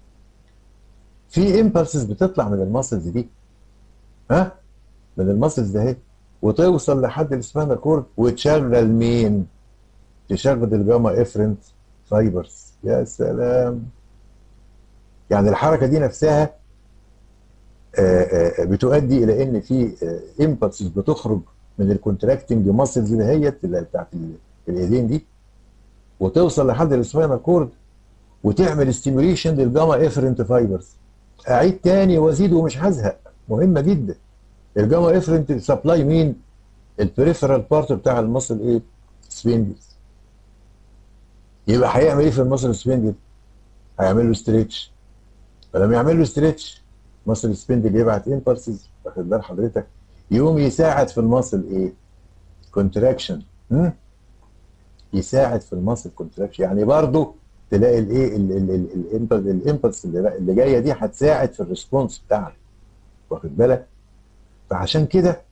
في امبلسز بتطلع من الماسلز دي ها من الماسلز ده اهي وتوصل لحد السباينال كورد وتشغل مين؟ تشغل الجاما افرنت فايبرز يا سلام يعني الحركه دي نفسها آه، آه، بتؤدي الى ان في امبلسز بتخرج من الكونتراكتنج ماسلز دهيت اللي بتاعت ال- الايدين دي وتوصل لحد السباينال كورد وتعمل ستيميوليشن للجاما افرنت فايبرز اعيد تاني وازيد ومش هزهق مهمه جدا الجاما افرنت سبلاي مين البريفرال بارت بتاع المصل ايه سبيندلز يبقى هيعمل ايه في المصل سبيندل هيعمل له ستريتش فلما يعمل له ستريتش مصل سبيندل يبعت امبلسز واخد بال حضرتك يقوم يساعد في المصل ايه كونتراكشن يساعد في المصل كونتراكشن يعني برضه تلاقي الايه الامبلس اللي اللي جايه دي هتساعد في الريسبونس بتاعك واخد بالك فعشان كده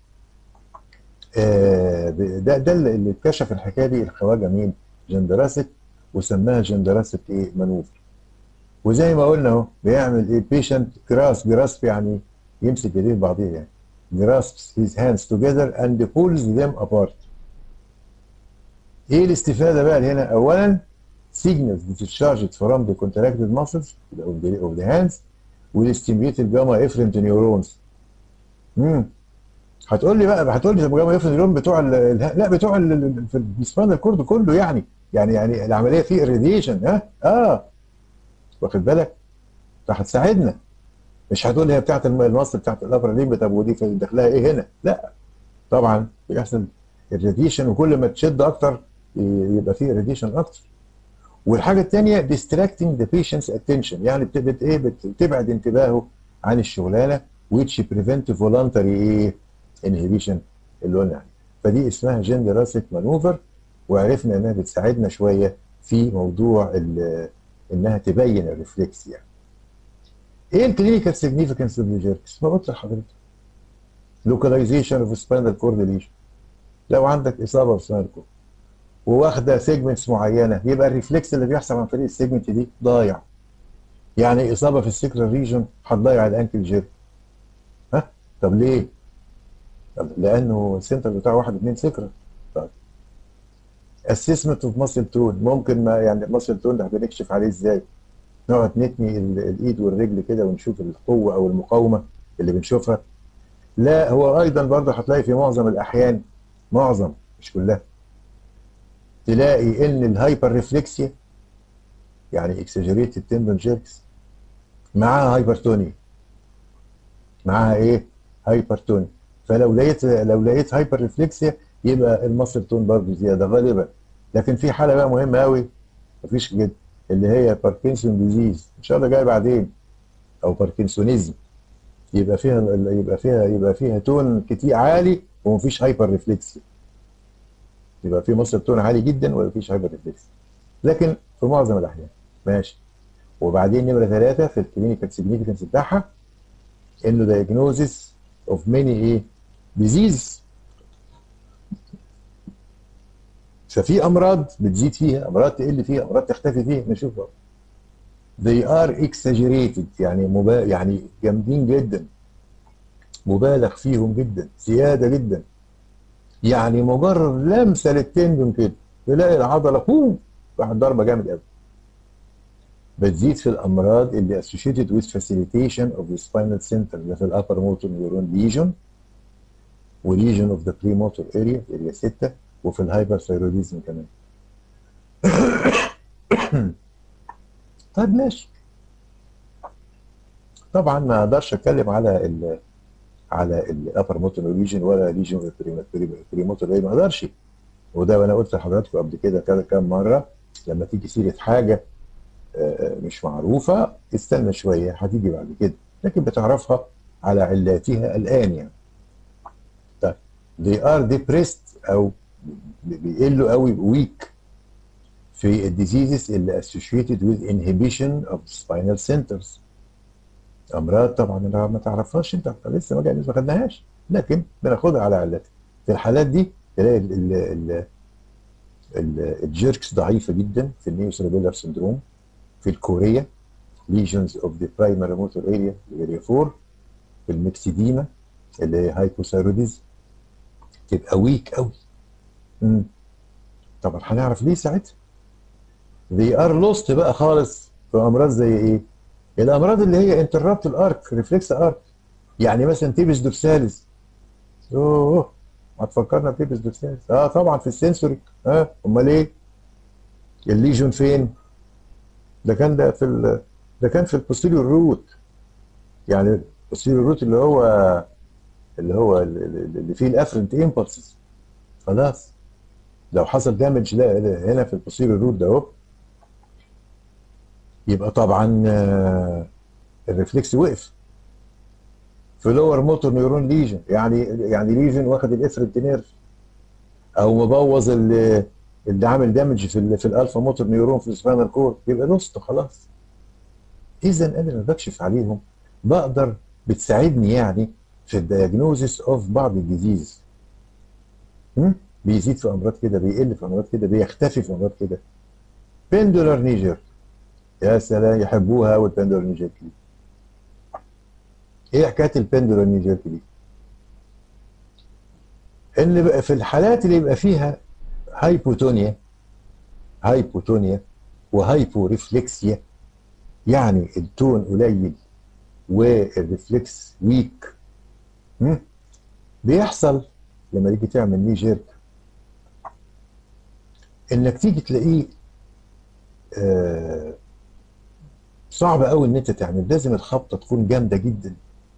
آه، ب- ده ده اللي اللي اكتشف الحكايه دي الخواجه مين؟ جندراسك وسماها جندراسك ايه؟ مانوفر وزي ما قلنا اهو بيعمل ايه؟ بيشنت جراس جراسب يعني يمسك ايديه بعضيه يعني grasps his hands together and pulls them apart ايه الاستفاده بقى هنا؟ اولا signals discharged from the contracted muscles of the, of the hands will stimulate the gamma efferent neurons امم هتقول لي بقى هتقول لي طب جاما افرض اليوم بتوع ال- ال- لا بتوع ال- ال- في السباينال كورد كله يعني يعني يعني العمليه فيه راديشن ها اه واخد بالك فهتساعدنا مش هتقول لي هي بتاعت الم- المصل بتاعت الابر ليمب طب ودي في داخلها ايه هنا لا طبعا بيحصل الراديشن وكل ما تشد اكتر ي- يبقى فيه راديشن اكتر والحاجه الثانيه distracting the patient's attention يعني بت- بت- ايه بت- بتبعد انتباهه عن الشغلانه which prevent voluntary ايه inhibition اللي قلنا عليه فدي اسمها جندراسيك مانوفر وعرفنا انها بتساعدنا شويه في موضوع ال- انها تبين الريفلكس يعني ايه الكلينيكال سيجنيفيكانس اوف الجيركس؟ ما قلت لحضرتك لوكاليزيشن اوف سباينال كورد ليشن لو عندك اصابه في سباينال كورد وواخده سيجمنتس معينه يبقى الريفلكس اللي بيحصل عن طريق السيجمنت دي ضايع يعني اصابه في السكرال ريجن هتضيع الانكل جيرك ها طب ليه؟ لانه السنتر بتاعه 1 2 سكرة طيب اسسمنت اوف ماسل تون ممكن ما يعني ماسل تون ده بنكشف عليه ازاي نقعد نتني ال- الايد والرجل كده ونشوف القوه او المقاومه اللي بنشوفها لا هو ايضا برضه هتلاقي في معظم الاحيان معظم مش كلها تلاقي ان الهايبر ريفلكسيا يعني اكسجريتد تندون جيركس معاها هايبرتونيا معاها ايه هايبرتونيا فلو لقيت لو لقيت هايبر ريفلكسيا يبقى المصل تون برضه زياده غالبا لكن في حاله بقى مهمه قوي مفيش كده اللي هي باركنسون ديزيز ان شاء الله جاي بعدين او باركنسونيزم يبقى فيها يبقى فيها يبقى فيها تون كتير عالي ومفيش هايبر ريفلكسيا يبقى في مصل تون عالي جدا ولا فيش هايبر ريفلكسيا لكن في معظم الاحيان ماشي وبعدين نمره ثلاثه في الكلينيكال سيجنيفيكانس بتاعها انه دايجنوزيس اوف ماني ايه ديزيز ففي امراض بتزيد فيها امراض تقل فيها امراض تختفي فيها نشوف بقى they are exaggerated يعني مبا... يعني جامدين جدا مبالغ فيهم جدا زياده جدا يعني مجرد لمسه للتندون كده تلاقي العضله بوم راحت ضربه جامد قوي بتزيد في الامراض اللي associated with facilitation of the spinal center اللي في الابر موتور نيورون ليجن وليجن اوف ذا بريموتور اريا اريا 6 وفي الهايبرثايروديزم كمان طيب ماشي طبعا ما اقدرش اتكلم على ال على الابر موتور ليجن ولا ليجن بريموتور اريا ما اقدرش وده وانا قلت لحضراتكم قبل كده كذا كام مره لما تيجي سيره حاجه مش معروفه استنى شويه هتيجي بعد كده لكن بتعرفها على علاتها الان يعني طيب they are depressed او بيقلوا قوي weak في الديزيزز اللي associated with inhibition of spinal centers امراض طبعا ما تعرفهاش انت لسه ما ما خدناهاش لكن بناخدها على علتها في الحالات دي تلاقي ال ال ال ال الجيركس ضعيفه جدا في النيو سيربيلر سندروم في الكوريا lesions of the primary motor area area 4 في المكسيديما اللي هي هايبوثايروديز تبقى ويك قوي امم طبعا هنعرف ليه ساعتها they are lost بقى خالص في امراض زي ايه الامراض اللي هي انتربت الارك ريفلكس ارك يعني مثلا تيبس دورساليس اوه هتفكرنا بتيبس دورساليس اه طبعا في السنسوري اه امال ايه الليجون فين ده كان ده في ال... ده كان في البوستيريور روت يعني البوستيريور روت اللي هو اللي هو اللي فيه الافرنت امبلسز خلاص لو حصل دامج هنا في البوستيريور روت ده اهو يبقى طبعا الريفلكس وقف في لور موتور نيورون ليجن يعني يعني ليجن واخد الافرنت نيرف او مبوظ اللي اللي عامل دامج في ال في الالفا موتور نيورون في السباينال كورد يبقى لوست خلاص اذا انا لما بكشف عليهم بقدر بتساعدني يعني في الدياجنوزيس اوف بعض الديزيز بيزيد في امراض كده بيقل في امراض كده بيختفي في امراض كده بندولار نيجر يا سلام يحبوها قوي البندولار نيجر دي ايه حكايه البندولار نيجر دي ان بقى في الحالات اللي يبقى فيها هايبوتونيا هايبوتونيا وهايبو ريفلكسيا يعني التون قليل والريفلكس ويك بيحصل لما تيجي تعمل ني جيرك انك تيجي تلاقيه آه صعب قوي ان انت تعمل لازم الخبطه تكون جامده جدا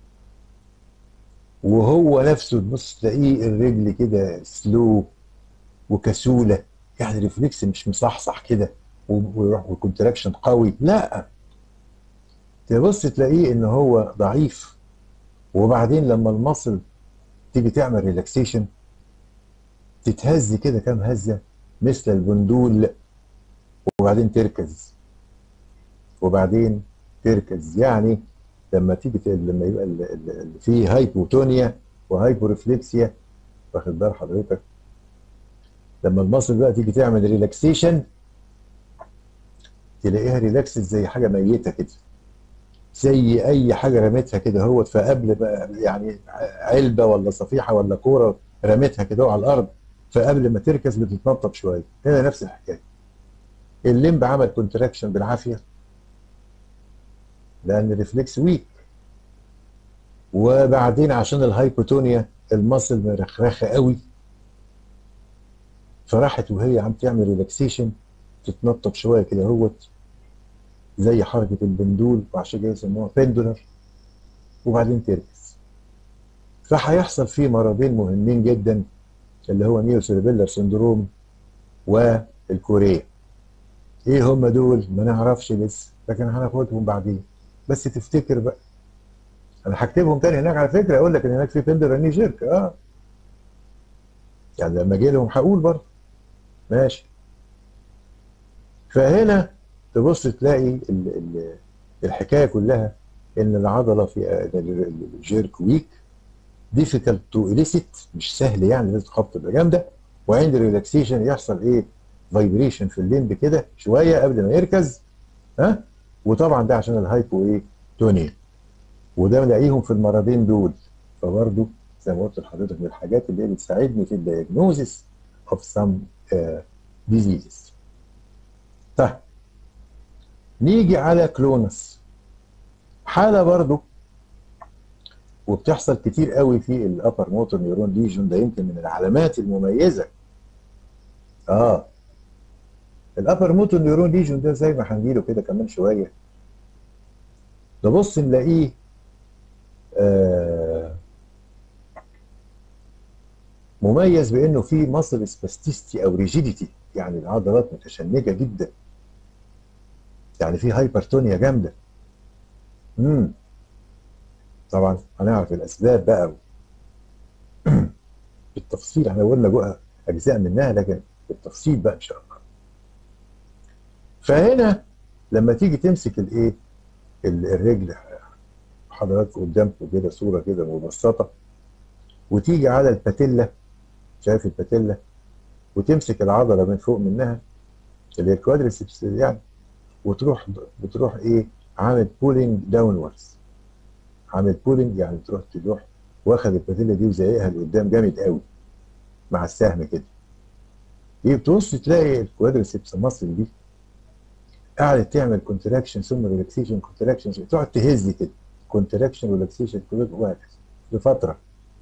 وهو نفسه تبص تلاقيه الرجل كده سلو وكسوله يعني ريفلكس مش مصحصح كده ويروح وكونتراكشن قوي لا تبص تلاقيه ان هو ضعيف وبعدين لما المصل تيجي تعمل ريلاكسيشن تتهز كده كام هزه مثل البندول وبعدين تركز وبعدين تركز يعني لما تيجي لما يبقى في هايبوتونيا وهايبوريفلكسيا واخد بال حضرتك لما المصل بقى تيجي تعمل ريلاكسيشن تلاقيها ريلاكس زي حاجه ميته كده زي اي حاجه رميتها كده هو فقبل بقى يعني علبه ولا صفيحه ولا كوره رميتها كده على الارض فقبل ما تركز بتتنطط شويه هنا نفس الحكايه الليمب عمل كونتراكشن بالعافيه لان الريفلكس ويك وبعدين عشان الهايبوتونيا المصل مرخرخه قوي فراحت وهي عم تعمل ريلاكسيشن تتنطط شويه كده اهوت زي حركه البندول وعشان كده يسموها بندولر وبعدين تركز فهيحصل فيه مرضين مهمين جدا اللي هو نيو سيربيلر سندروم والكوريا ايه هم دول ما نعرفش لسه لكن هناخدهم بعدين بس تفتكر بقى انا هكتبهم تاني هناك على فكره اقول لك ان هناك في بندر ني جيرك اه يعني لما اجي لهم هقول برضه ماشي فهنا تبص تلاقي ال ال الحكايه كلها ان العضله في الجيرك ويك ديفيكالت تو اليسيت مش سهل يعني لازم تخبط تبقى جامده وعند الريلاكسيشن يحصل ايه فايبريشن في الليمب كده شويه قبل ما يركز ها وطبعا ده عشان الهايبو ايه تونيا وده نلاقيهم في المرضين دول فبرضه زي ما قلت لحضرتك من الحاجات اللي هي بتساعدني في الدياجنوزيس اوف سم ديزيزز طيب نيجي على كلونس حاله برضه وبتحصل كتير قوي في الابر موتور نيورون ليجون ده يمكن من العلامات المميزه اه الابر موتور نيورون ليجون ده زي ما هنجيله كده كمان شويه ده بص نلاقيه آه مميز بانه في مصل سباستيستي او ريجيديتي يعني العضلات متشنجه جدا يعني في هايبرتونيا جامده امم طبعا هنعرف الاسباب بقى بالتفصيل احنا قلنا جوه اجزاء منها لكن بالتفصيل بقى ان شاء الله فهنا لما تيجي تمسك الايه الرجل حضراتكم قدامكم كده صوره كده مبسطه وتيجي على الباتيلا شايف الباتيلا وتمسك العضله من فوق منها اللي هي الكوادريسبس يعني وتروح بتروح ايه عامل بولينج داونوردز عامل بولينج يعني تروح تروح واخد الباتيلا دي وزايقها لقدام جامد قوي مع السهم كده يجي تبص تلاقي الكوادريسبس مصل دي قعدت تعمل كونتراكشن ثم ريلاكسيشن كونتراكشن تقعد تهز كده كونتراكشن ريلاكسيشن وهكذا لفتره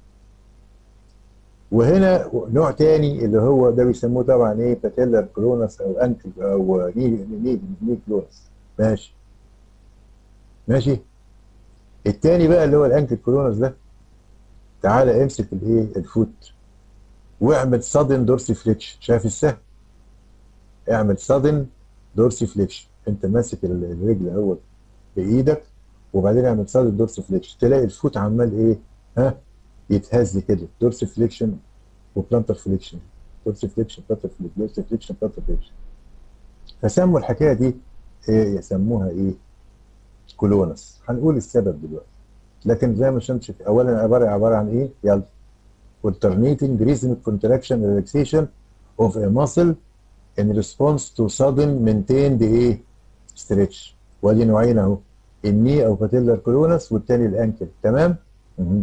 وهنا نوع تاني اللي هو ده بيسموه طبعا ايه باتيلر كلونس او انكل او ني ني ني كلونس ماشي ماشي التاني بقى اللي هو الانكل كلونس ده تعالى امسك الايه الفوت واعمل صدن دورسي فليكشن شايف السهم اعمل صدن دورسي فليكشن انت ماسك الرجل اهو بايدك وبعدين اعمل صدن دورسي فليكشن تلاقي الفوت عمال ايه ها يتهز كده دورسي فليكشن وبلانتر فليكشن دورسي فليكشن بلانتر فليكشن دورسي فليكشن بلانتر فليكشن فسموا الحكايه دي ايه يسموها ايه كولونس هنقول السبب دلوقتي لكن زي ما شفت اولا عباره عباره عن ايه يلا alternating rhythmic contraction relaxation of a muscle in response to sudden maintained ايه stretch وادي نوعين اهو الني او باتيلر كولونس والتاني الانكل تمام مه.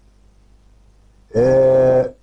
آه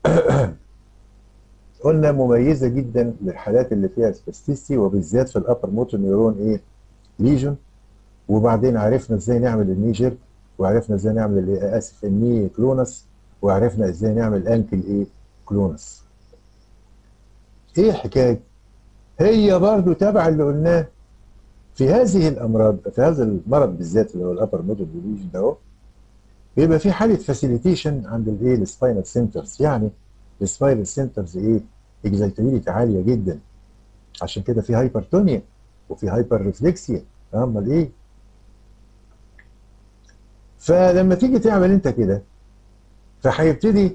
قلنا مميزه جدا للحالات اللي فيها سباستيستي وبالذات في الابر موتور نيورون ايه ليجن وبعدين عرفنا ازاي نعمل الني جيرك وعرفنا ازاي نعمل اسف الني كلونس وعرفنا ازاي نعمل انكل ايه كلونس ايه الحكايه هي برضو تبع اللي قلناه في هذه الامراض في هذا المرض بالذات اللي هو الابر موتور ليجن ده اهو بيبقى في حاله فاسيليتيشن عند الايه السباينال سنترز يعني السباينال سنترز ايه اكزايتابيليتي عاليه جدا عشان كده في هايبرتونيا وفي هايبر ريفلكسيا امال ايه فلما تيجي تعمل انت كده فهيبتدي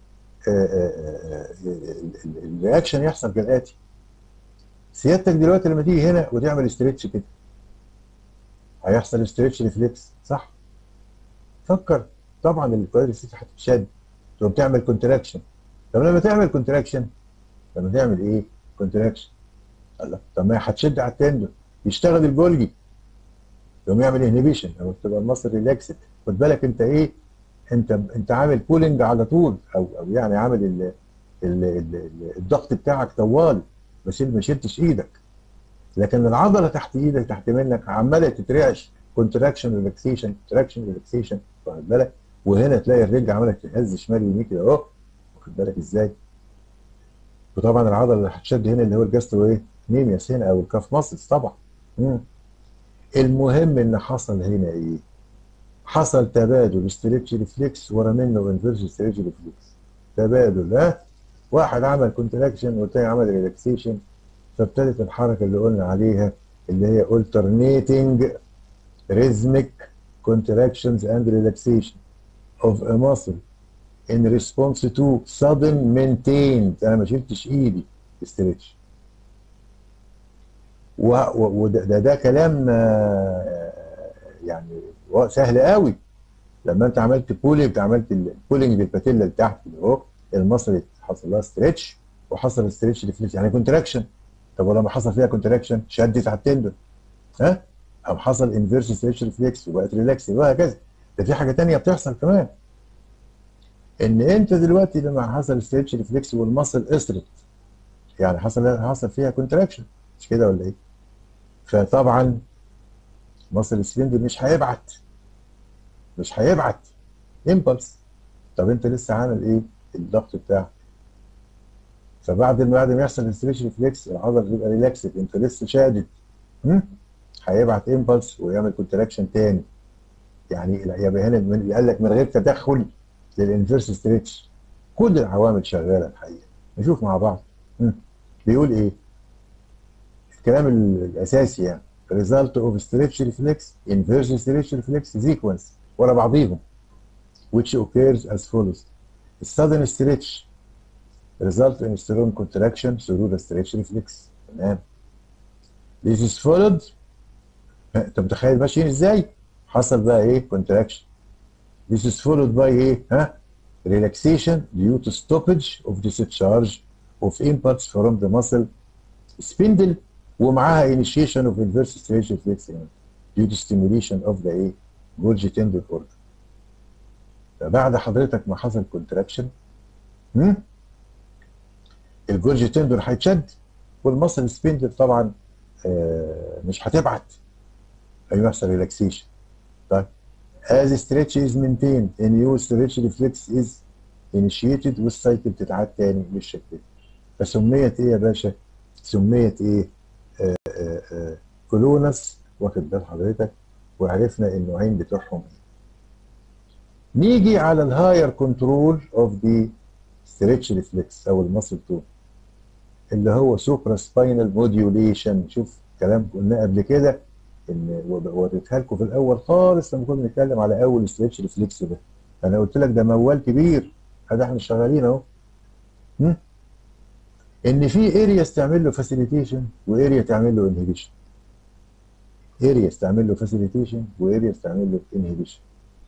الرياكشن يحصل كالاتي سيادتك دلوقتي لما تيجي هنا وتعمل استريتش كده هيحصل استريتش ريفلكس صح فكر طبعا الكوادريسيس هتتشد تقوم تعمل كونتراكشن طب لما تعمل كونتراكشن لما تعمل ايه كونتراكشن الله طب ما هتشد على التندون يشتغل الجولجي يقوم يعمل انهبيشن او تبقى المصل ريلاكسد خد بالك انت ايه انت انت عامل بولينج على طول او او يعني عامل ال ال ال الضغط بتاعك طوال بس ما شلتش ايدك لكن العضله تحت ايدك تحت منك عماله تترعش كونتراكشن ريلاكسيشن كونتراكشن ريلاكسيشن واخد بالك وهنا تلاقي الرجل عماله تهز شمال ويمين كده اهو واخد بالك ازاي وطبعا العضله اللي هتشد هنا اللي هو الجاسترو ايه نيمياس هنا او الكاف ماسلز طبعا مم. المهم ان حصل هنا ايه حصل تبادل ستريتش ريفلكس ورا منه انفيرس ستريتش ريفلكس تبادل ها واحد عمل كونتراكشن والتاني عمل ريلاكسيشن فابتدت الحركه اللي قلنا عليها اللي هي alternating rhythmic contractions and relaxation of a muscle in response to sudden maintained انا ما شلتش ايدي استريتش وده ده, ده كلام آه، يعني سهل قوي لما انت عملت بولينج عملت البولينج بالباتيلا اللي تحت اللي هو المصل حصل لها ستريتش وحصل ستريتش ريفلكس يعني كونتراكشن طب ولما حصل فيها كونتراكشن شدت على التندون ها او حصل انفيرس ستريتش ريفلكس وبقت ريلاكس وهكذا ده في حاجه ثانيه بتحصل كمان ان انت دلوقتي لما حصل ستريتش ريفلكس والمصل قصرت يعني حصل حصل فيها كونتراكشن مش كده ولا ايه؟ فطبعا مصل السلندر مش هيبعت مش هيبعت امبلس طب انت لسه عامل ايه؟ الضغط بتاعك فبعد ما بعد ما يحصل الستريتش ريفلكس العضله بتبقى ريلاكسد انت لسه شادد هم؟ هيبعت امبلس ويعمل كونتراكشن تاني يعني يبقى هنا من قال لك من غير تدخل للانفيرس ستريتش كل العوامل شغاله الحقيقه نشوف مع بعض هم. بيقول ايه الكلام الاساسي يعني result of stretch reflex inverse stretch reflex sequence ورا بعضيهم which occurs as follows the sudden stretch result in strong contraction through the stretch reflex تمام this is followed انت متخيل ماشيين ازاي حصل بقى ايه contraction this is followed by ايه ها relaxation due to stoppage of discharge of impulse from the muscle spindle ومعاها initiation of inverse stretch reflex due to stimulation of the ايه Golgi tendon organ فبعد حضرتك ما حصل contraction هم؟ الجولجي تندون هيتشد والمصل سبندل طبعا آه مش هتبعت هيحصل ريلاكسيشن طيب as stretch is maintained a new stretch reflex is initiated والسايكل تتعاد تاني بالشكل ده فسميت ايه يا باشا؟ سميت ايه؟ آه آه آه كولونس واخد بال حضرتك وعرفنا النوعين بتوعهم ايه. نيجي على الهاير كنترول اوف ذا ستريتش ريفلكس او المصل تون اللي هو سوبرا سباينال موديوليشن شوف كلام قلناه قبل كده ان وريتها لكم في الاول خالص لما كنا بنتكلم على اول ستريتش ريفلكس ده انا قلت لك ده موال كبير هذا احنا شغالين اهو ان في ارياس تعمل له فاسيليتيشن واريا تعمل له انهبيشن ارياس تعمل له فاسيليتيشن وارياس تعمل له انهبيشن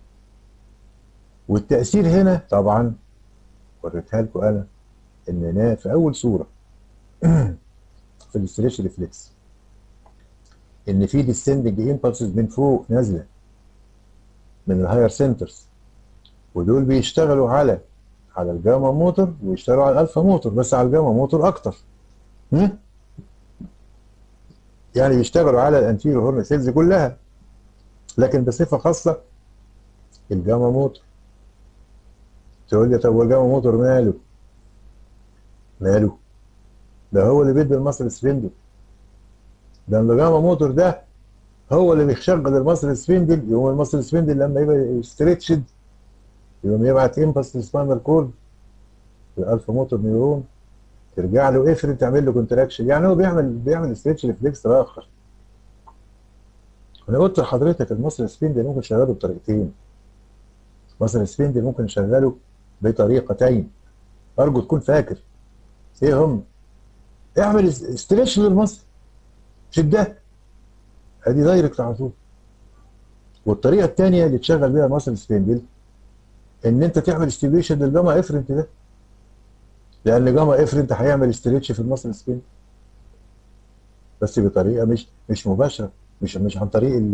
والتاثير هنا طبعا وريتها لكم انا ان انا في اول صوره في الاستريتش ريفلكس ان في ديسندنج امبلسز من فوق نازله من الهاير سنترز ودول بيشتغلوا على على الجاما موتور ويشتغلوا على الالفا موتور بس على الجاما موتور اكتر هم؟ يعني بيشتغلوا على الانتيريور هورن سيلز كلها لكن بصفه خاصه الجاما موتور تقول لي طب والجاما موتور ماله؟ ماله؟ ده هو اللي بيدي المصل سفندل ده الجاما موتور ده هو اللي بيشغل المصل سفندل يقوم المصل سفندل لما يبقى ستريتشد يقوم يبعت امبلس للسباينال كورد الالفا موتور نيورون ترجع له افرد تعمل له كونتراكشن يعني هو بيعمل بيعمل ستريتش ريفلكس اخر انا قلت لحضرتك المصل سفندل ممكن نشغله بطريقتين المصل سفندل ممكن نشغله بطريقتين ارجو تكون فاكر ايه هم اعمل ستريتش للمصل شدها ادي دايركت على طول والطريقه الثانيه اللي تشغل بيها المصل سبندل ان انت تعمل ستيبيشن للجاما افرنت ده لان جاما افرنت هيعمل ستريتش في المصل سبندل بس بطريقه مش مش مباشره مش مش عن طريق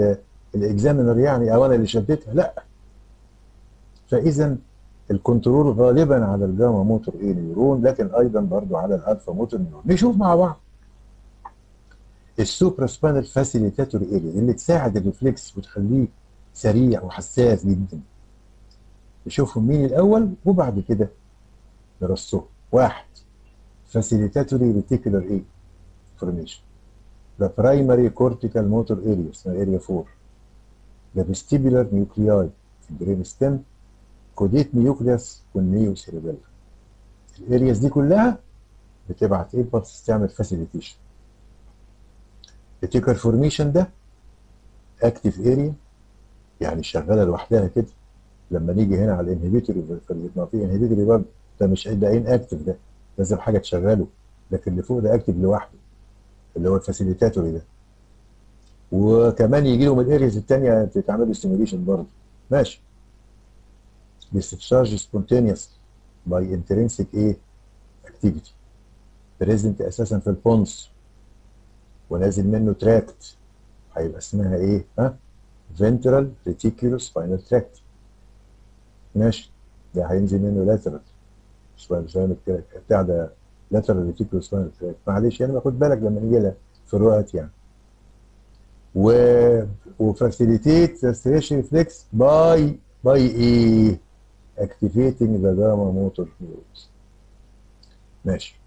الاكزامينر يعني او انا اللي شديتها لا فاذا الكنترول غالبا على الجاما موتور ايه نيورون لكن ايضا برضو على الالفا موتور نيورون نشوف مع بعض السوبرا سبانال فاسيليتاتور اريا اللي تساعد الريفلكس وتخليه سريع وحساس جدا نشوفهم مين الاول وبعد كده نرصهم واحد فاسيليتاتوري ريتيكولار ايه فورميشن the primary cortical motor area اسمها اريا 4 the vestibular nuclei في البرين ستيم كوديت نيوكليوس والنيو سيريبيلا الارياز دي كلها بتبعت امبلس تعمل فاسيليتيشن التيكر فورميشن ده اكتف اريا يعني شغاله لوحدها كده لما نيجي هنا على الانهبيتوري ما في انهبيتوري برضه ده مش ده ان اكتف ده لازم حاجه تشغله لكن اللي فوق ده اكتف لوحده اللي هو الفاسيليتاتوري ده وكمان يجي لهم الارياز الثانيه تتعمل له ستيميوليشن برضه ماشي discharge spontaneous by intrinsic ايه activity بريزنت اساسا في البونس ونازل منه تراكت هيبقى اسمها ايه ها ventral reticular spinal tract ماشي ده هينزل منه lateral spinal tract بتاع ده lateral reticular spinal tract معلش يعني خد بالك لما نيجي لها في الرؤية يعني و وفاسيليتيت restoration reflex باي باي ايه activating the gamma motor neurons ماشي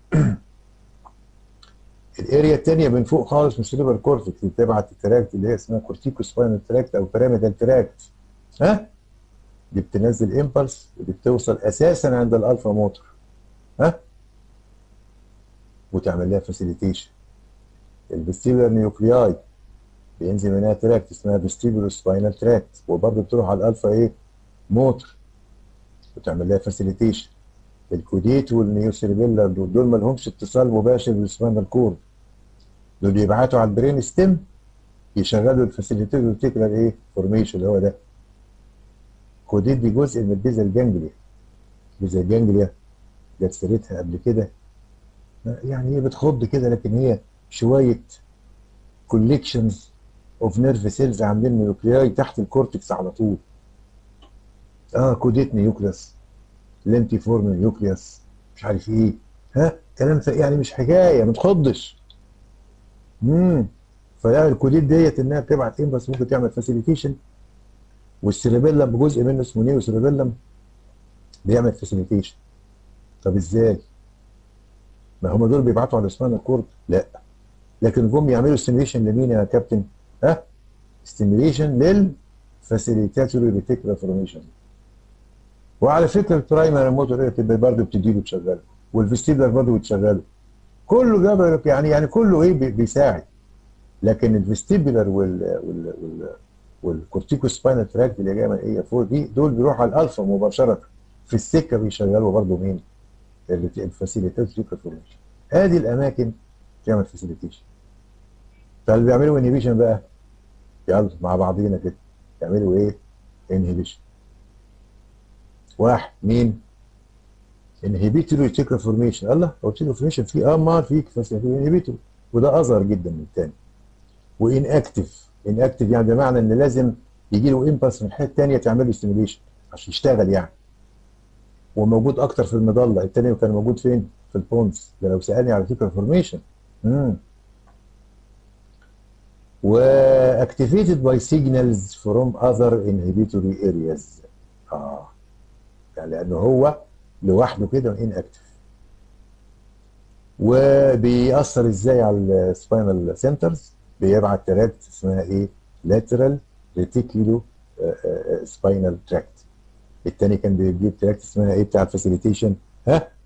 الاريا الثانيه من فوق خالص من السيريبر كورتكس اللي بتبعت التراكت اللي هي اسمها كورتيكو سباينال تراكت او بيراميدال تراكت ها دي بتنزل امبلس ودي بتوصل اساسا عند الالفا موتور ها وتعمل لها فاسيليتيشن الفيستيبولار نيوكلياي بينزل منها تراكت اسمها فيستيبولار سباينال تراكت وبرضه بتروح على الالفا ايه موتور وتعمل لها فاسيليتيشن الكوديت والنيوسيربيلا دول دول ما لهمش اتصال مباشر بالسباينال كورد دول بيبعتوا على البرين ستيم يشغلوا الفاسيليتيتور والتيكلر ايه فورميشن اللي هو ده كوديت دي جزء من البيزل جانجليا البيزل جانجليا جت سيرتها قبل كده يعني هي بتخض كده لكن هي شويه كوليكشنز اوف نيرف سيلز عاملين نيوكلياي تحت الكورتكس على طول اه كوديت نيوكليس لنتي فورم نيوكليوس مش عارف ايه ها كلام يعني مش حكايه ما تخضش امم فيعني الكوديت ديت انها بتبعت ايه بس ممكن تعمل فاسيليتيشن والسيربيلم بجزء منه اسمه نيو سيربيلم بيعمل فاسيليتيشن طب ازاي؟ ما هم دول بيبعتوا على سباينال كورد؟ لا لكن جم يعملوا ستيميليشن لمين يا كابتن؟ ها؟ ستيميليشن للفاسيليتاتوري ريتيكولا فورميشن وعلى فكره البرايمري موتور بتبقى برضه بتديله تشغله والفيستيبلر برضه بتشغله كله جاب يعني يعني كله ايه بيساعد لكن الفيستيبلر وال وال وال والكورتيكو سباينال تراكت اللي جايه من ايه فوق دي دول بيروحوا على الالفا مباشره في السكه بيشغلوا برضه مين؟ الفاسيليتيشن فورميشن ادي الاماكن تعمل فاسيليتيشن فاللي بيعملوا انهبيشن بقى يلا مع بعضينا كده يعملوا ايه؟ انهبيشن واحد مين؟ انهبيتوري تيكر فورميشن الله هو تيكر فورميشن في اه ما في انهبيتوري وده اصغر جدا من الثاني وان اكتف ان اكتف يعني بمعنى ان لازم يجي له امبلس من حته ثانيه تعمل له ستيميليشن عشان يشتغل يعني وموجود اكتر في المظله الثاني كان موجود فين؟ في البونز ده لو سالني على تيكر فورميشن امم واكتيفيتد باي سيجنالز فروم اذر انهبيتوري ارياز اه يعني لانه هو لوحده كده ان اكتف وبيأثر ازاي على السباينال سنترز بيبعت تراكت اسمها ايه لاترال ريتيكولو سباينال تراكت التاني كان بيجيب تراكت اسمها ايه بتاع الفاسيليتيشن ها